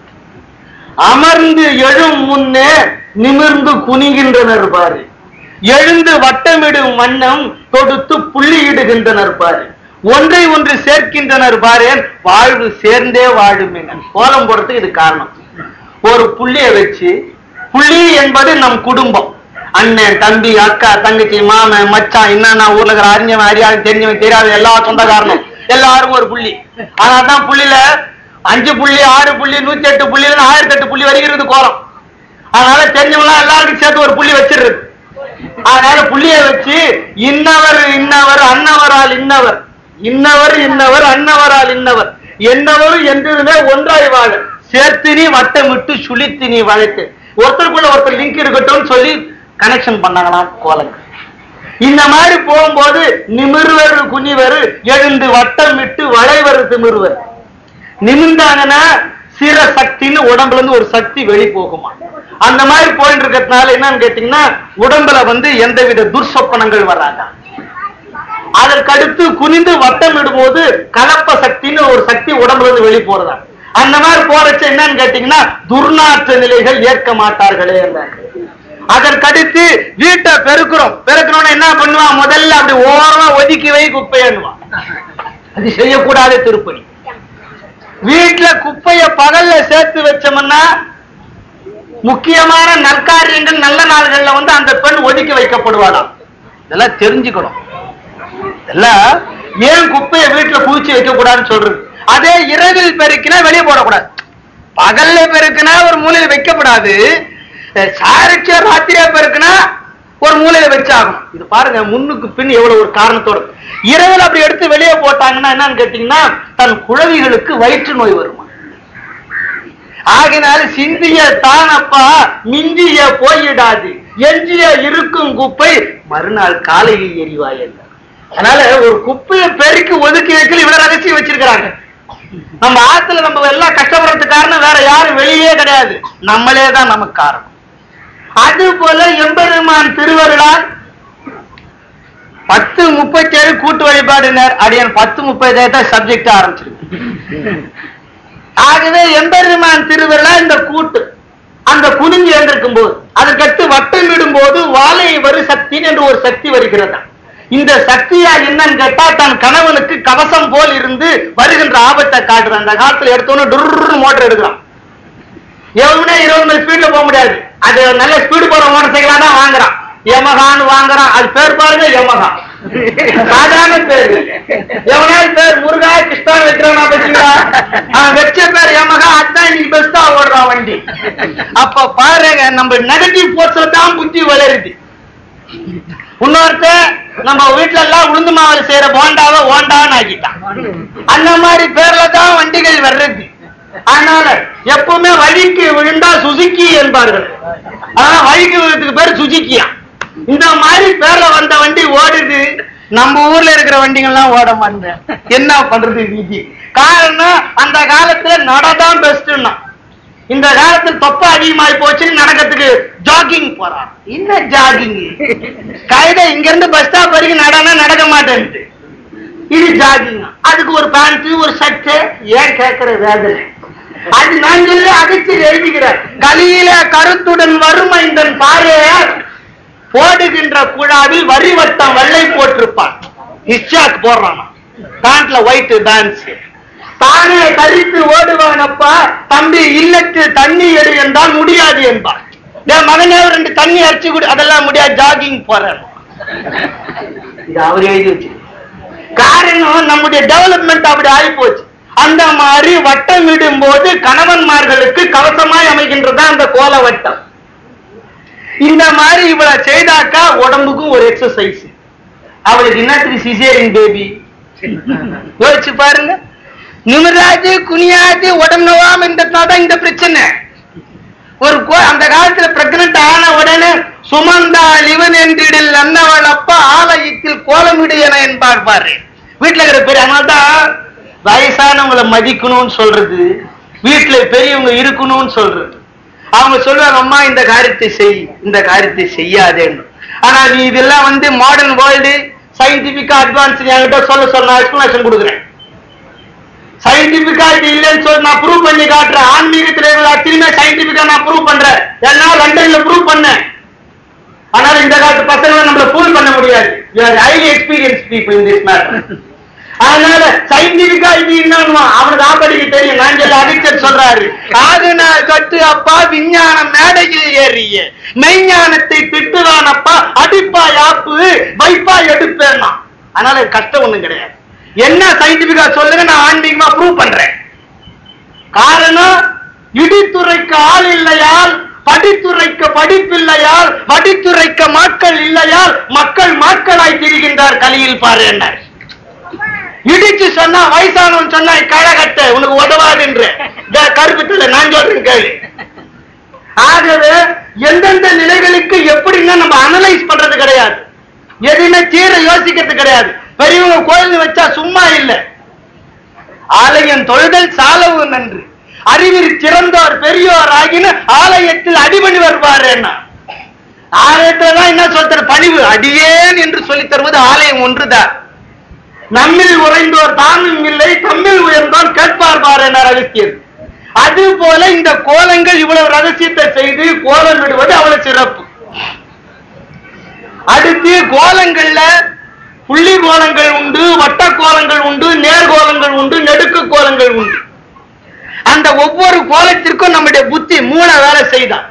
அமர்ந்து எழும் முன்னே நிமிர்ந்து குனிகின்றனர் பாரு எழுந்து வட்டமிடும் வண்ணம் தொடுத்து புள்ளியிடுகின்றனர் பாரு ஒன்றை ஒன்று சேர்க்கின்றனர் பாரேன் வாழ்வு சேர்ந்தே வாழும் கோலம் போடுறதுக்கு இது காரணம் ஒரு புள்ளிய வச்சு புள்ளி என்பது நம் குடும்பம் அண்ணன் தம்பி அக்கா தங்கச்சி மாமன் மச்சான் என்னன்னா ஊர்ல இருக்கிற அறிஞவன் அறியாத தெரிஞ்சவன் தெரியாத எல்லா சொந்தக்காரனும் எல்லாரும் ஒரு புள்ளி அதனால தான் புள்ளியில அஞ்சு புள்ளி ஆறு புள்ளி நூத்தி எட்டு புள்ளி ஆயிரத்தி எட்டு புள்ளி வரைக்கும் இருக்குது கோலம் அதனால தெரிஞ்சவங்க எல்லாருக்கும் சேர்த்து ஒரு புள்ளி வச்சிருது அதனால புள்ளிய வச்சு இன்னவர் இன்னவர் அன்னவரால் இன்னவர் இன்னவர் இன்னவர் அன்னவரால் இன்னவர் என்னவர் என்றதுமே ஒன்றாய் வாழ சேர்த்து நீ வட்டமிட்டு சுழித்து நீ வளைத்து ஒருத்தருக்குள்ள ஒருத்தர் லிங்க் இருக்கட்டும்னு சொல்லி கனெக்ஷன் பண்ணாங்களாம் கோலங்க இந்த மாதிரி போகும்போது நிமிர்வர் குனிவர் எழுந்து வட்டம் விட்டு வளைவர் திமிர்வர் நிமிர்ந்தாங்கன்னா சிற சக்தின்னு உடம்புல இருந்து ஒரு சக்தி வெளி போகுமா அந்த மாதிரி போயிட்டு இருக்கிறதுனால என்னன்னு கேட்டீங்கன்னா உடம்புல வந்து எந்தவித துர்சொப்பனங்கள் வராதா அதற்கடுத்து குனிந்து வட்டம் இடும்போது கலப்ப சக்தின்னு ஒரு சக்தி உடம்புல இருந்து வெளியே போறதா அந்த மாதிரி போறச்ச என்னன்னு கேட்டீங்கன்னா துர்நாற்ற நிலைகள் ஏற்க மாட்டார்களே என்றாங்க அதற்கடுத்து வீட்டை பெருக்கிறோம் பெருக்கிறோம்னா என்ன பண்ணுவான் முதல்ல அப்படி ஓரமா ஒதுக்கி வை குப்பைன்னுவான் அது செய்யக்கூடாத திருப்பணி வீட்டுல குப்பைய பகல்ல சேர்த்து வச்சோம்னா முக்கியமான நற்காரியங்கள் நல்ல நாள்கள்ல வந்து அந்த பெண் ஒதுக்கி வைக்கப்படுவாளாம் இதெல்லாம் தெரிஞ்சுக்கணும் இதெல்லாம் ஏன் குப்பையை வீட்டுல குவிச்சு வைக்க கூடாதுன்னு சொல்றது அதே இரவில் பெருக்கினா வெளியே போடக்கூடாது பகல்ல பெருக்கினா ஒரு மூலையில வைக்கப்படாது சாரிச்ச ராத்திரியா பெருக்கினா ஒரு மூலையில வச்சாகும் இது பாருங்க முன்னுக்கு பின் எவ்வளவு ஒரு காரணத்தோட இரவில் அப்படி எடுத்து வெளியே போட்டாங்கன்னா என்னன்னு கேட்டீங்கன்னா தன் குழவிகளுக்கு வயிற்று நோய் வருமா ஆகினால் சிந்திய தானப்பா மிஞ்சிய போயிடாது எஞ்சிய இருக்கும் குப்பை மறுநாள் காலையில் எரிவாய் என்றார். அதனால ஒரு குப்பையை பெருக்கி ஒதுக்கி வைக்கல இவ்வளவு ரகசியம் வச்சிருக்கிறாங்க நம்ம ஆத்துல நம்ம எல்லாம் கஷ்டப்படுறதுக்கு காரணம் வேற யாரும் வெளியே கிடையாது நம்மளே தான் நமக்கு காரணம் அது போல எம்பெருமான் திருவருளால் பத்து முப்பத்தேழு கூட்டு வழிபாடுனர் அடியன் பத்து முப்பது தான் சப்ஜெக்ட் ஆரம்பிச்சிருக்கு ஆகவே எம்பெருமான் திருவிழா இந்த கூட்டு அந்த குனிஞ்சு எழுந்திருக்கும் போது அதற்கடுத்து வட்டமிடும் போது வாழை வரு சக்தி என்று ஒரு சக்தி வருகிறதா இந்த சக்தியா என்னன்னு கேட்டா தன் கணவனுக்கு கவசம் போல் இருந்து வருகின்ற ஆபத்தை காட்டுறான் அந்த காலத்துல எடுத்தோன்னு டுர்ரு மோட்டர் எடுக்கிறான் எவனுமே இருபது மைல் ஸ்பீட்ல போக முடியாது அது நல்ல ஸ்பீடு போற மோட்டர் சைக்கிளா தான் வாங்குறான் யமகான்னு வாங்குறான் அது பேர் பாருங்க யமகா சாதாரண பேரு எவனாவது பேர் முருகா கிருஷ்ணா வைக்கிறானா வச்சுங்களா அவன் வச்ச பேர் யமகா அதான் இன்னைக்கு பெஸ்டா ஓடுறான் வண்டி அப்ப பாருங்க நம்ம நெகட்டிவ் போர்ஸ்ல தான் புத்தி வளருது இன்னொருத்த நம்ம வீட்டுல எல்லாம் உளுந்து மாவுல செய்யற போண்டாவை ஓண்டான்னு ஆக்கிட்டான் அந்த மாதிரி பேர்ல தான் வண்டிகள் வர்றது அதனால எப்பவுமே வழிக்கு விழுந்தா சுசுக்கி என்பார்கள் ஆனா வழிக்கு விழுறதுக்கு பேர் சுசுக்கியா இந்த மாதிரி பேர்ல வந்த வண்டி ஓடுது நம்ம ஊர்ல இருக்கிற வண்டிகள்லாம் ஓட மாட்டேன் என்ன பண்றது விதி காரணம் அந்த காலத்துல நடதான் பெஸ்ட்னா இந்த காலத்துல தொப்பை அதிகமாயி போச்சுன்னு நடக்கிறதுக்கு ஜாகிங் போறான் என்ன ஜாகிங் கையில இங்க இருந்து பஸ் ஸ்டாப் வரைக்கும் நடனா நடக்க மாட்டேன்ட்டு இது ஜாகிங் அதுக்கு ஒரு பேண்ட் ஒரு ஷர்ட் ஏன் கேட்கிற வேதனை அது நான் சொல்லி அடிச்சு எழுதிக்கிறேன் கலியில கருத்துடன் வரும் இந்த பாறையார் போடுகின்ற குழாவில் வரி வட்டம் வெள்ளை போட்டிருப்பான் ஹிஸ்டாக் போடுறான் பேண்ட்ல ஒயிட் பேண்ட்ஸ் தானே கழித்து ஓடுவானப்பா தம்பி இல்லத்து தண்ணி எடு என்றால் முடியாது என்பான் என் மகனே ஒரு ரெண்டு தண்ணி அரைச்சு குடி அதெல்லாம் முடியாது ஜாகிங் போறேன் இது அவர் எழுதி வச்சு காரணம் நம்முடைய டெவலப்மெண்ட் அப்படி ஆகி போச்சு அந்த மாதிரி வட்டம் இடும்போது கணவன்மார்களுக்கு கவசமாய் அமைகின்றதா அந்த கோல வட்டம் இந்த மாதிரி இவ்வளவு செய்தாக்கா உடம்புக்கும் ஒரு எக்ஸசைஸ் அவளுக்கு என்னத்துக்கு சிசேரிங் பேபி யோசிச்சு பாருங்க நிமிராது குனியாது உடம்பு நோவாம இருந்ததுனாதான் இந்த பிரச்சனை ஒரு கோ- அந்த காலத்துல பிரெக்னன்ட் ஆன உடனே சுமந்தாள் இவன் என்றிடில் அன்னவள் அப்பா ஆலயத்தில் கோலமிடு என என்பார் பாரு வீட்டுல இருக்கிற பெரிய அதனால்தான் வயசானவங்களை மதிக்கணும்னு சொல்றது வீட்டுல பெரியவங்க இருக்கணும்னு சொல்றது அவங்க சொல்லுவாங்க அம்மா இந்த காரியத்தை செய் இந்த காரியத்தை செய்யாதேன்னு ஆனா நீ இதெல்லாம் வந்து மாடர்ன் வேர்ல்டு சயின்டிபிக்கா அட்வான்ஸ் என்கிட்ட சொல்ல சொல்ல எக்ஸ்பிளேஷன் கொடுக்குறேன் சயின்டிபிக்கா இது இல்லைன்னு சொல்லி நான் ப்ரூவ் பண்ணி காட்டுறேன் ஆன்மீகத்துல இருக்கிற அத்தனையுமே சயின்டிபிக்கா நான் ப்ரூவ் பண்றேன் எல்லாம் லண்டன்ல ப்ரூவ் பண்ணேன் ஆனால் இந்த காலத்து பசங்களை நம்மள ஃபூல் பண்ண முடியாது you are highly experience people in this matter அதனால சயின்டிபிக்கா இது என்னன்னு அவனுக்கு ஆப்படிக்கு தெரியும் நான் சொல்ல அடிக்டர் சொல்றாரு ஆகுனா கட்டு அப்பா விஞ்ஞான மேடையில் ஏறிய மெய்ஞானத்தை திட்டுவான் அப்பா அடிப்பா யாப்பு வைப்பா எடுப்பேன்னா அதனால கஷ்டம் ஒண்ணும் கிடையாது என்ன சயின்டிபிக்கா சொல்லுங்க நான் ஆன்மீகமா ப்ரூவ் பண்றேன் காரணம் இடித்துரைக்க ஆள் இல்லையால் படித்துரைக்க படிப்பில்லையால் வடித்துரைக்க மக்கள் இல்லையால் மக்கள் மக்களாய் திரிகின்றார் கலியில் பாரு என்ன இடிச்சு சொன்னா வயசானவன் சொன்னா கழகட்ட உனக்கு உதவாது என்று கருப்பத்துல நான் சொல்றேன் கேள்வி ஆகவே எந்தெந்த நிலைகளுக்கு எப்படின்னா நம்ம அனலைஸ் பண்றது கிடையாது எதுவுமே தீர யோசிக்கிறது கிடையாது பெரியவங்க கோயில் வச்சா சும்மா இல்லை ஆலயம் தொழுதல் சாலவு நன்று அறிவில் சிறந்தோர் பெரியோர் ஆகின ஆலயத்தில் அடிபணி வருவார் என்ன ஆலயத்துல தான் என்ன சொல்ற பணிவு அடியேன் என்று சொல்லித் தருவது ஆலயம் ஒன்றுதான் நம்மில் உறைந்தோர் தானும் இல்லை தம்மில் உயர்ந்தோர் கேட்பார் பார் என அகத்தியது அது போல இந்த கோலங்கள் இவ்வளவு ரகசியத்தை செய்து கோலம் விடுவது அவ்வளவு சிறப்பு அடுத்து கோலங்கள்ல புள்ளி கோலங்கள் உண்டு வட்ட கோலங்கள் உண்டு நேர்கோலங்கள் உண்டு நெடுக்கு கோலங்கள் உண்டு அந்த ஒவ்வொரு கோலத்திற்கும் நம்முடைய புத்தி மூளை வேலை செய்தான்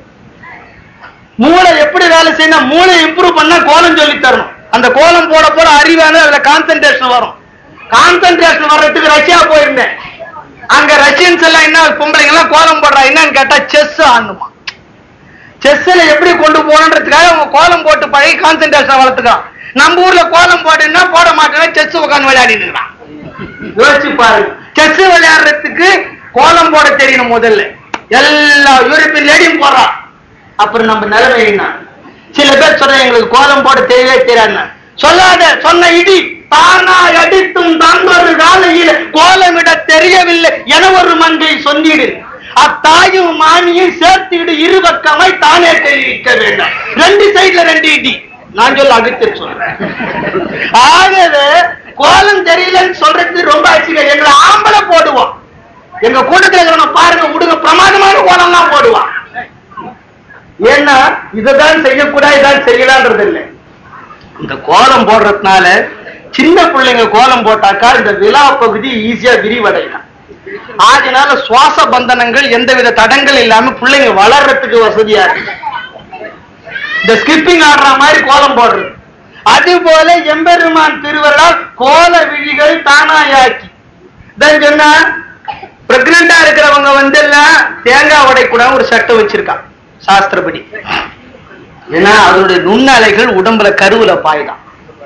மூளை எப்படி வேலை செய்யணும் மூளை இம்ப்ரூவ் பண்ணா கோலம் சொல்லி தரணும் அந்த கோலம் போட போட அறிவான அதுல கான்சென்ட்ரேஷன் வரும் கான்சென்ட்ரேஷன் வர்றதுக்கு ரஷ்யா போயிருந்தேன் அங்க ரஷ்யன்ஸ் எல்லாம் என்ன பொம்பளைங்க எல்லாம் கோலம் போடுறா என்னன்னு கேட்டா செஸ் ஆடணுமா செஸ்ல எப்படி கொண்டு போகணுன்றதுக்காக அவங்க கோலம் போட்டு பழகி கான்சென்ட்ரேஷன் வளர்த்துக்கலாம் நம்ம ஊர்ல கோலம் போடுன்னா போட மாட்டேன்னா செஸ் உட்காந்து விளையாடிட்டு இருக்கான் யோசிச்சு பாருங்க செஸ் விளையாடுறதுக்கு கோலம் போட தெரியணும் முதல்ல எல்லா யூரோப்பியன் லேடியும் போடுறான் அப்புறம் நம்ம நிலைமை என்ன சில பேர் சொல்ற எங்களுக்கு கோலம் போட தெரியவே தெரியாது சொல்லாத சொன்ன இடி தானா அடித்தும் தாண்டொரு காலையில் கோலமிட தெரியவில்லை என ஒரு மங்கை சொன்னிடு அத்தாயும் மாமியும் சேர்த்திடு இருபக்கமாய் தானே தெரிவிக்க வேண்டாம் ரெண்டு சைடுல ரெண்டு இடி நான் சொல்ல அடித்து சொல்றேன் ஆகவே கோலம் தெரியலன்னு சொல்றது ரொம்ப ஆச்சரியம் எங்களை ஆம்பளை போடுவோம் எங்க கூட்டத்துல இருக்கிறவங்க பாருங்க விடுங்க பிரமாதமான கோலம் தான் போடுவான் ஏன்னா இதுதான் செய்யக்கூடாது இதான் செய்யலான்றது இல்லை இந்த கோலம் போடுறதுனால சின்ன பிள்ளைங்க கோலம் போட்டாக்கா இந்த விழா பகுதி ஈஸியா விரிவடையலாம் ஆகினால சுவாச பந்தனங்கள் எந்தவித தடங்கள் இல்லாம பிள்ளைங்க வளர்றதுக்கு வசதியா இருக்கு இந்த ஸ்கிப்பிங் ஆடுற மாதிரி கோலம் போடுறது அது போல எம்பெருமான் திருவருளால் கோல விழிகள் தானாயாக்கி தான் சொன்னா பிரெக்னண்டா இருக்கிறவங்க வந்து எல்லாம் தேங்காய் உடைக்கூடாது ஒரு சட்டம் வச்சிருக்கான் சாஸ்திரப்படி ஏன்னா அதனுடைய நுண்ணலைகள் உடம்புல கருவுல பாய்தான்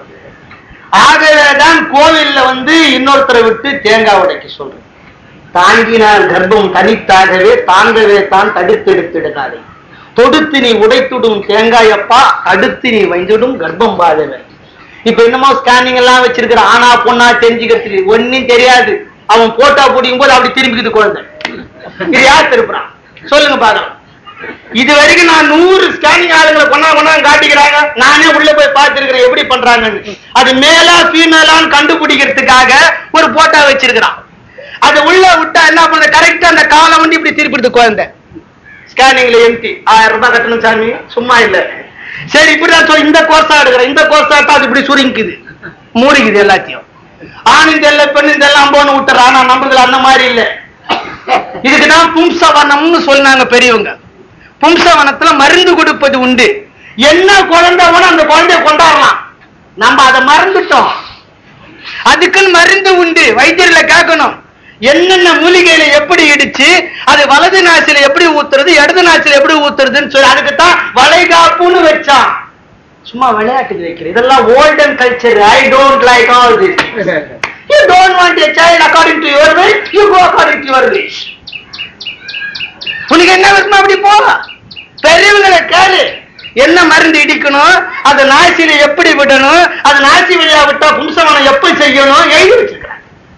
ஆகவேதான் கோவில்ல வந்து இன்னொருத்தரை விட்டு தேங்காய் உடைக்க சொல்றேன் தாங்கினார் கர்ப்பம் தனித்தாகவே தாங்கவே தான் தடுத்தெடுத்திடுனாரே தொடுத்து நீ உடைத்துடும் தேங்காயப்பா அடுத்து நீ வைந்துடும் கர்ப்பம் பாதவே இப்ப என்னமோ ஸ்கேனிங் எல்லாம் வச்சிருக்கிற ஆனா பொண்ணா தெரிஞ்சுக்கிறதுக்கு ஒன்னும் தெரியாது அவன் போட்டோ பிடிக்கும் போது அப்படி திரும்பிக்குது குழந்தை இது யார் திருப்புறான் சொல்லுங்க பாக்கலாம் இது வரைக்கும் நான் நூறு ஸ்கேனிங் ஆளுங்களை கொண்டா கொண்டா காட்டிக்கிறாங்க நானே உள்ள போய் பார்த்திருக்கிறேன் எப்படி பண்றாங்கன்னு அது மேலா ஃபீமேலான்னு கண்டுபிடிக்கிறதுக்காக ஒரு போட்டோ வச்சிருக்கிறான் அது உள்ள விட்டா என்ன பண்ண கரெக்டா அந்த காலை வந்து இப்படி திருப்பிடுது குழந்தை ஸ்கேனிங்ல எம்டி ஆயிரம் ரூபாய் கட்டணும் சாமி சும்மா இல்ல சரி இப்படிதான் சொல்லி இந்த கோர்ஸா எடுக்கிறேன் இந்த கோர்ஸா எடுத்தா அது இப்படி சுருங்கிக்குது மூடிக்குது எல்லாத்தையும் ஆண் இந்த இல்ல பெண் இந்த எல்லாம் போன விட்டுற ஆனா நம்மளுக்கு அந்த மாதிரி இல்ல இதுக்குதான் பும்சவனம்னு சொன்னாங்க பெரியவங்க பும்சவனத்துல மருந்து கொடுப்பது உண்டு என்ன குழந்தை வேணும் அந்த குழந்தைய கொண்டாடலாம் நம்ம அதை மறந்துட்டோம் அதுக்குன்னு மருந்து உண்டு வைத்தியர்ல கேட்கணும் என்னென்ன மூலிகையில எப்படி இடிச்சு அது வலது நாசில எப்படி ஊத்துறது இடது நாசில எப்படி ஊத்துறதுன்னு சொல்லி அதுக்கு தான் வளைகாப்புன்னு வச்சான் சும்மா விளையாட்டுக்கு வைக்கிறேன் இதெல்லாம் olden culture I don't like all this you don't want a child according to your will you go according to your wish உனக்கு என்ன விருப்பம் அப்படி போ பெரியவங்களை கேளு என்ன மருந்து இடிக்கணும் அது நாசியில எப்படி விடணும் அது நாசி வழியா விட்டா பும்சவனம் எப்படி செய்யணும் எழுதி வச்சிருக்கிறாங்க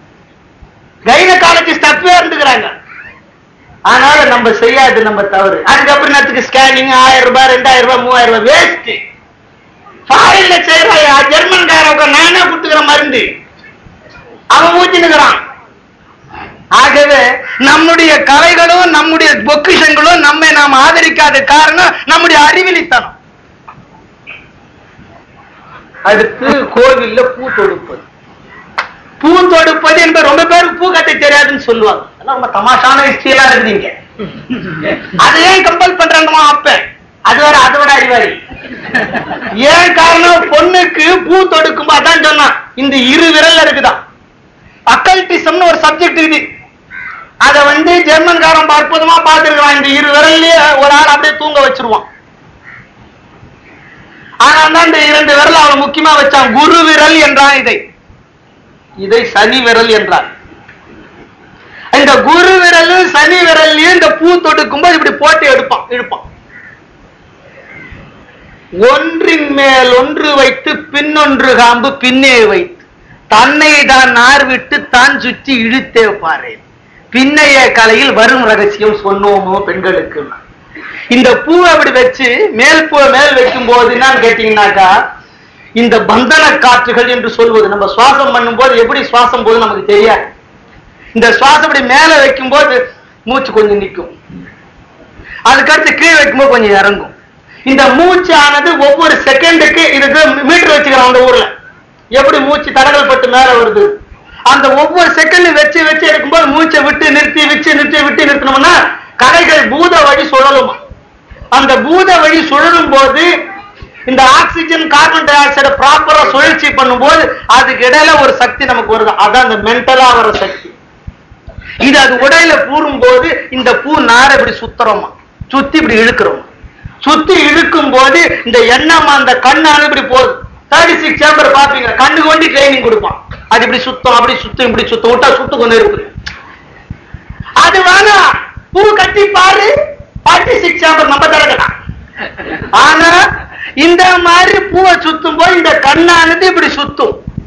கைனகாலஜிஸ்ட் அப்பவே இருந்துக்கிறாங்க ஆனால நம்ம செய்யாது நம்ம தவறு அதுக்கப்புறம் நேரத்துக்கு ஸ்கேனிங் ஆயிரம் ரூபாய் ரெண்டாயிரம் ரூபாய் மூவாயிரம் ரூபாய் வேஸ்ட் ஃபாரின்ல செய்யறாயா ஜெர்மன்காரங்க நானே கொடுத்துக்கிற மருந்து அவன் ஊத்தினுக்கிறான் ஆகவே நம்முடைய கலைகளும் நம்முடைய பொக்கிஷங்களும் நம்மை நாம் ஆதரிக்காத காரணம் நம்முடைய அறிவிலித்தனம் அடுத்து கோவில்ல பூ தொடுப்பது பூ தொடுப்பது என்பது ரொம்ப பேருக்கு பூ கட்ட தெரியாதுன்னு சொல்லுவாங்க அதெல்லாம் ரொம்ப தமாஷான ஹிஸ்டரி எல்லாம் இருக்குதுங்க அதை ஏன் கம்பல் பண்றாங்கம்மா அப்ப அது வேற அதோட அறிவாளி ஏன் காரணம் பொண்ணுக்கு பூ தொடுக்கும் அதான் சொன்னான் இந்த இரு விரல்ல இருக்குதான் அக்கல்டிசம்னு ஒரு சப்ஜெக்ட் இது அத வந்து ஜெர்மன்காரன் அற்புதமா பார்த்திருக்கான் இந்த இரு விரல்லயே ஒரு ஆள் அப்படியே தூங்க வச்சிருவான் ஆனா தான் இந்த இரண்டு விரல் அவன் முக்கியமா வச்சான் குரு விரல் என்றான் இதை இதை சனி விரல் என்றான் இந்த குரு விரலும் சனி விரல்லையும் இந்த பூ தொடுக்கும் போது இப்படி போட்டு எடுப்பான் இழுப்பான் ஒன்றின் மேல் ஒன்று வைத்து பின்னொன்று காம்பு பின்னே வைத்து தன்னை தான் நார் விட்டு தான் சுற்றி இழுத்தே பாரு பின்னைய கலையில் வரும் ரகசியம் சொன்னோமோ பெண்களுக்கு இந்த பூவை அப்படி வச்சு மேல் பூவை மேல் வைக்கும் போது என்னன்னு கேட்டீங்கன்னாக்கா இந்த பந்தன காற்றுகள் என்று சொல்வது நம்ம சுவாசம் பண்ணும்போது எப்படி சுவாசம் போது நமக்கு தெரியாது இந்த சுவாசம் இப்படி மேல வைக்கும்போது மூச்சு கொஞ்சம் நிற்கும் அதுக்கடுத்து கீழே வைக்கும்போது கொஞ்சம் இறங்கும் இந்த மூச்சு ஆனது ஒவ்வொரு செகண்டுக்கு இதுக்கு மீட்டர் வச்சுக்கிறோம் அந்த ஊர்ல எப்படி மூச்சு தடங்கள் பட்டு மேல வருது அந்த ஒவ்வொரு செகண்ட் வச்சு வச்சு இருக்கும்போது மூச்சை விட்டு நிறுத்தி வச்சு நிறுத்தி விட்டு நிறுத்தினோம்னா கரைகள் பூத வழி சுழலுமா அந்த பூத வழி சுழலும் போது இந்த ஆக்சிஜன் கார்பன் டை ஆக்சைடு ப்ராப்பரா சுழற்சி பண்ணும்போது அதுக்கு இடையில ஒரு சக்தி நமக்கு வருது அதான் அந்த மென்டலா வர சக்தி இது அது உடையில பூரும் போது இந்த பூ நார இப்படி சுத்துறோமா சுத்தி இப்படி இழுக்கிறோம் சுத்தி இழுக்கும் போது இந்த எண்ணம் அந்த கண்ணானு இப்படி போகுது தேர்ட்டி சிக்ஸ் சேம்பர் பாப்பீங்க கண்ணுக்கு வண்டி ட்ரைனிங் கொடுப்பான் அது இப்படி சுத்தம் அப்படி சுத்தம் இப்படி சுத்தம் விட்டா சுத்து கொண்டு இருக்குது அது வேணாம் பூ கட்டி பாரு ஃபார்ட்டி சிக்ஸ் சேம்பர் நம்ம திறக்கலாம் ஆனா இந்த மாதிரி பூவை சுத்தும் போது இந்த கண்ணானது இப்படி சுத்தும்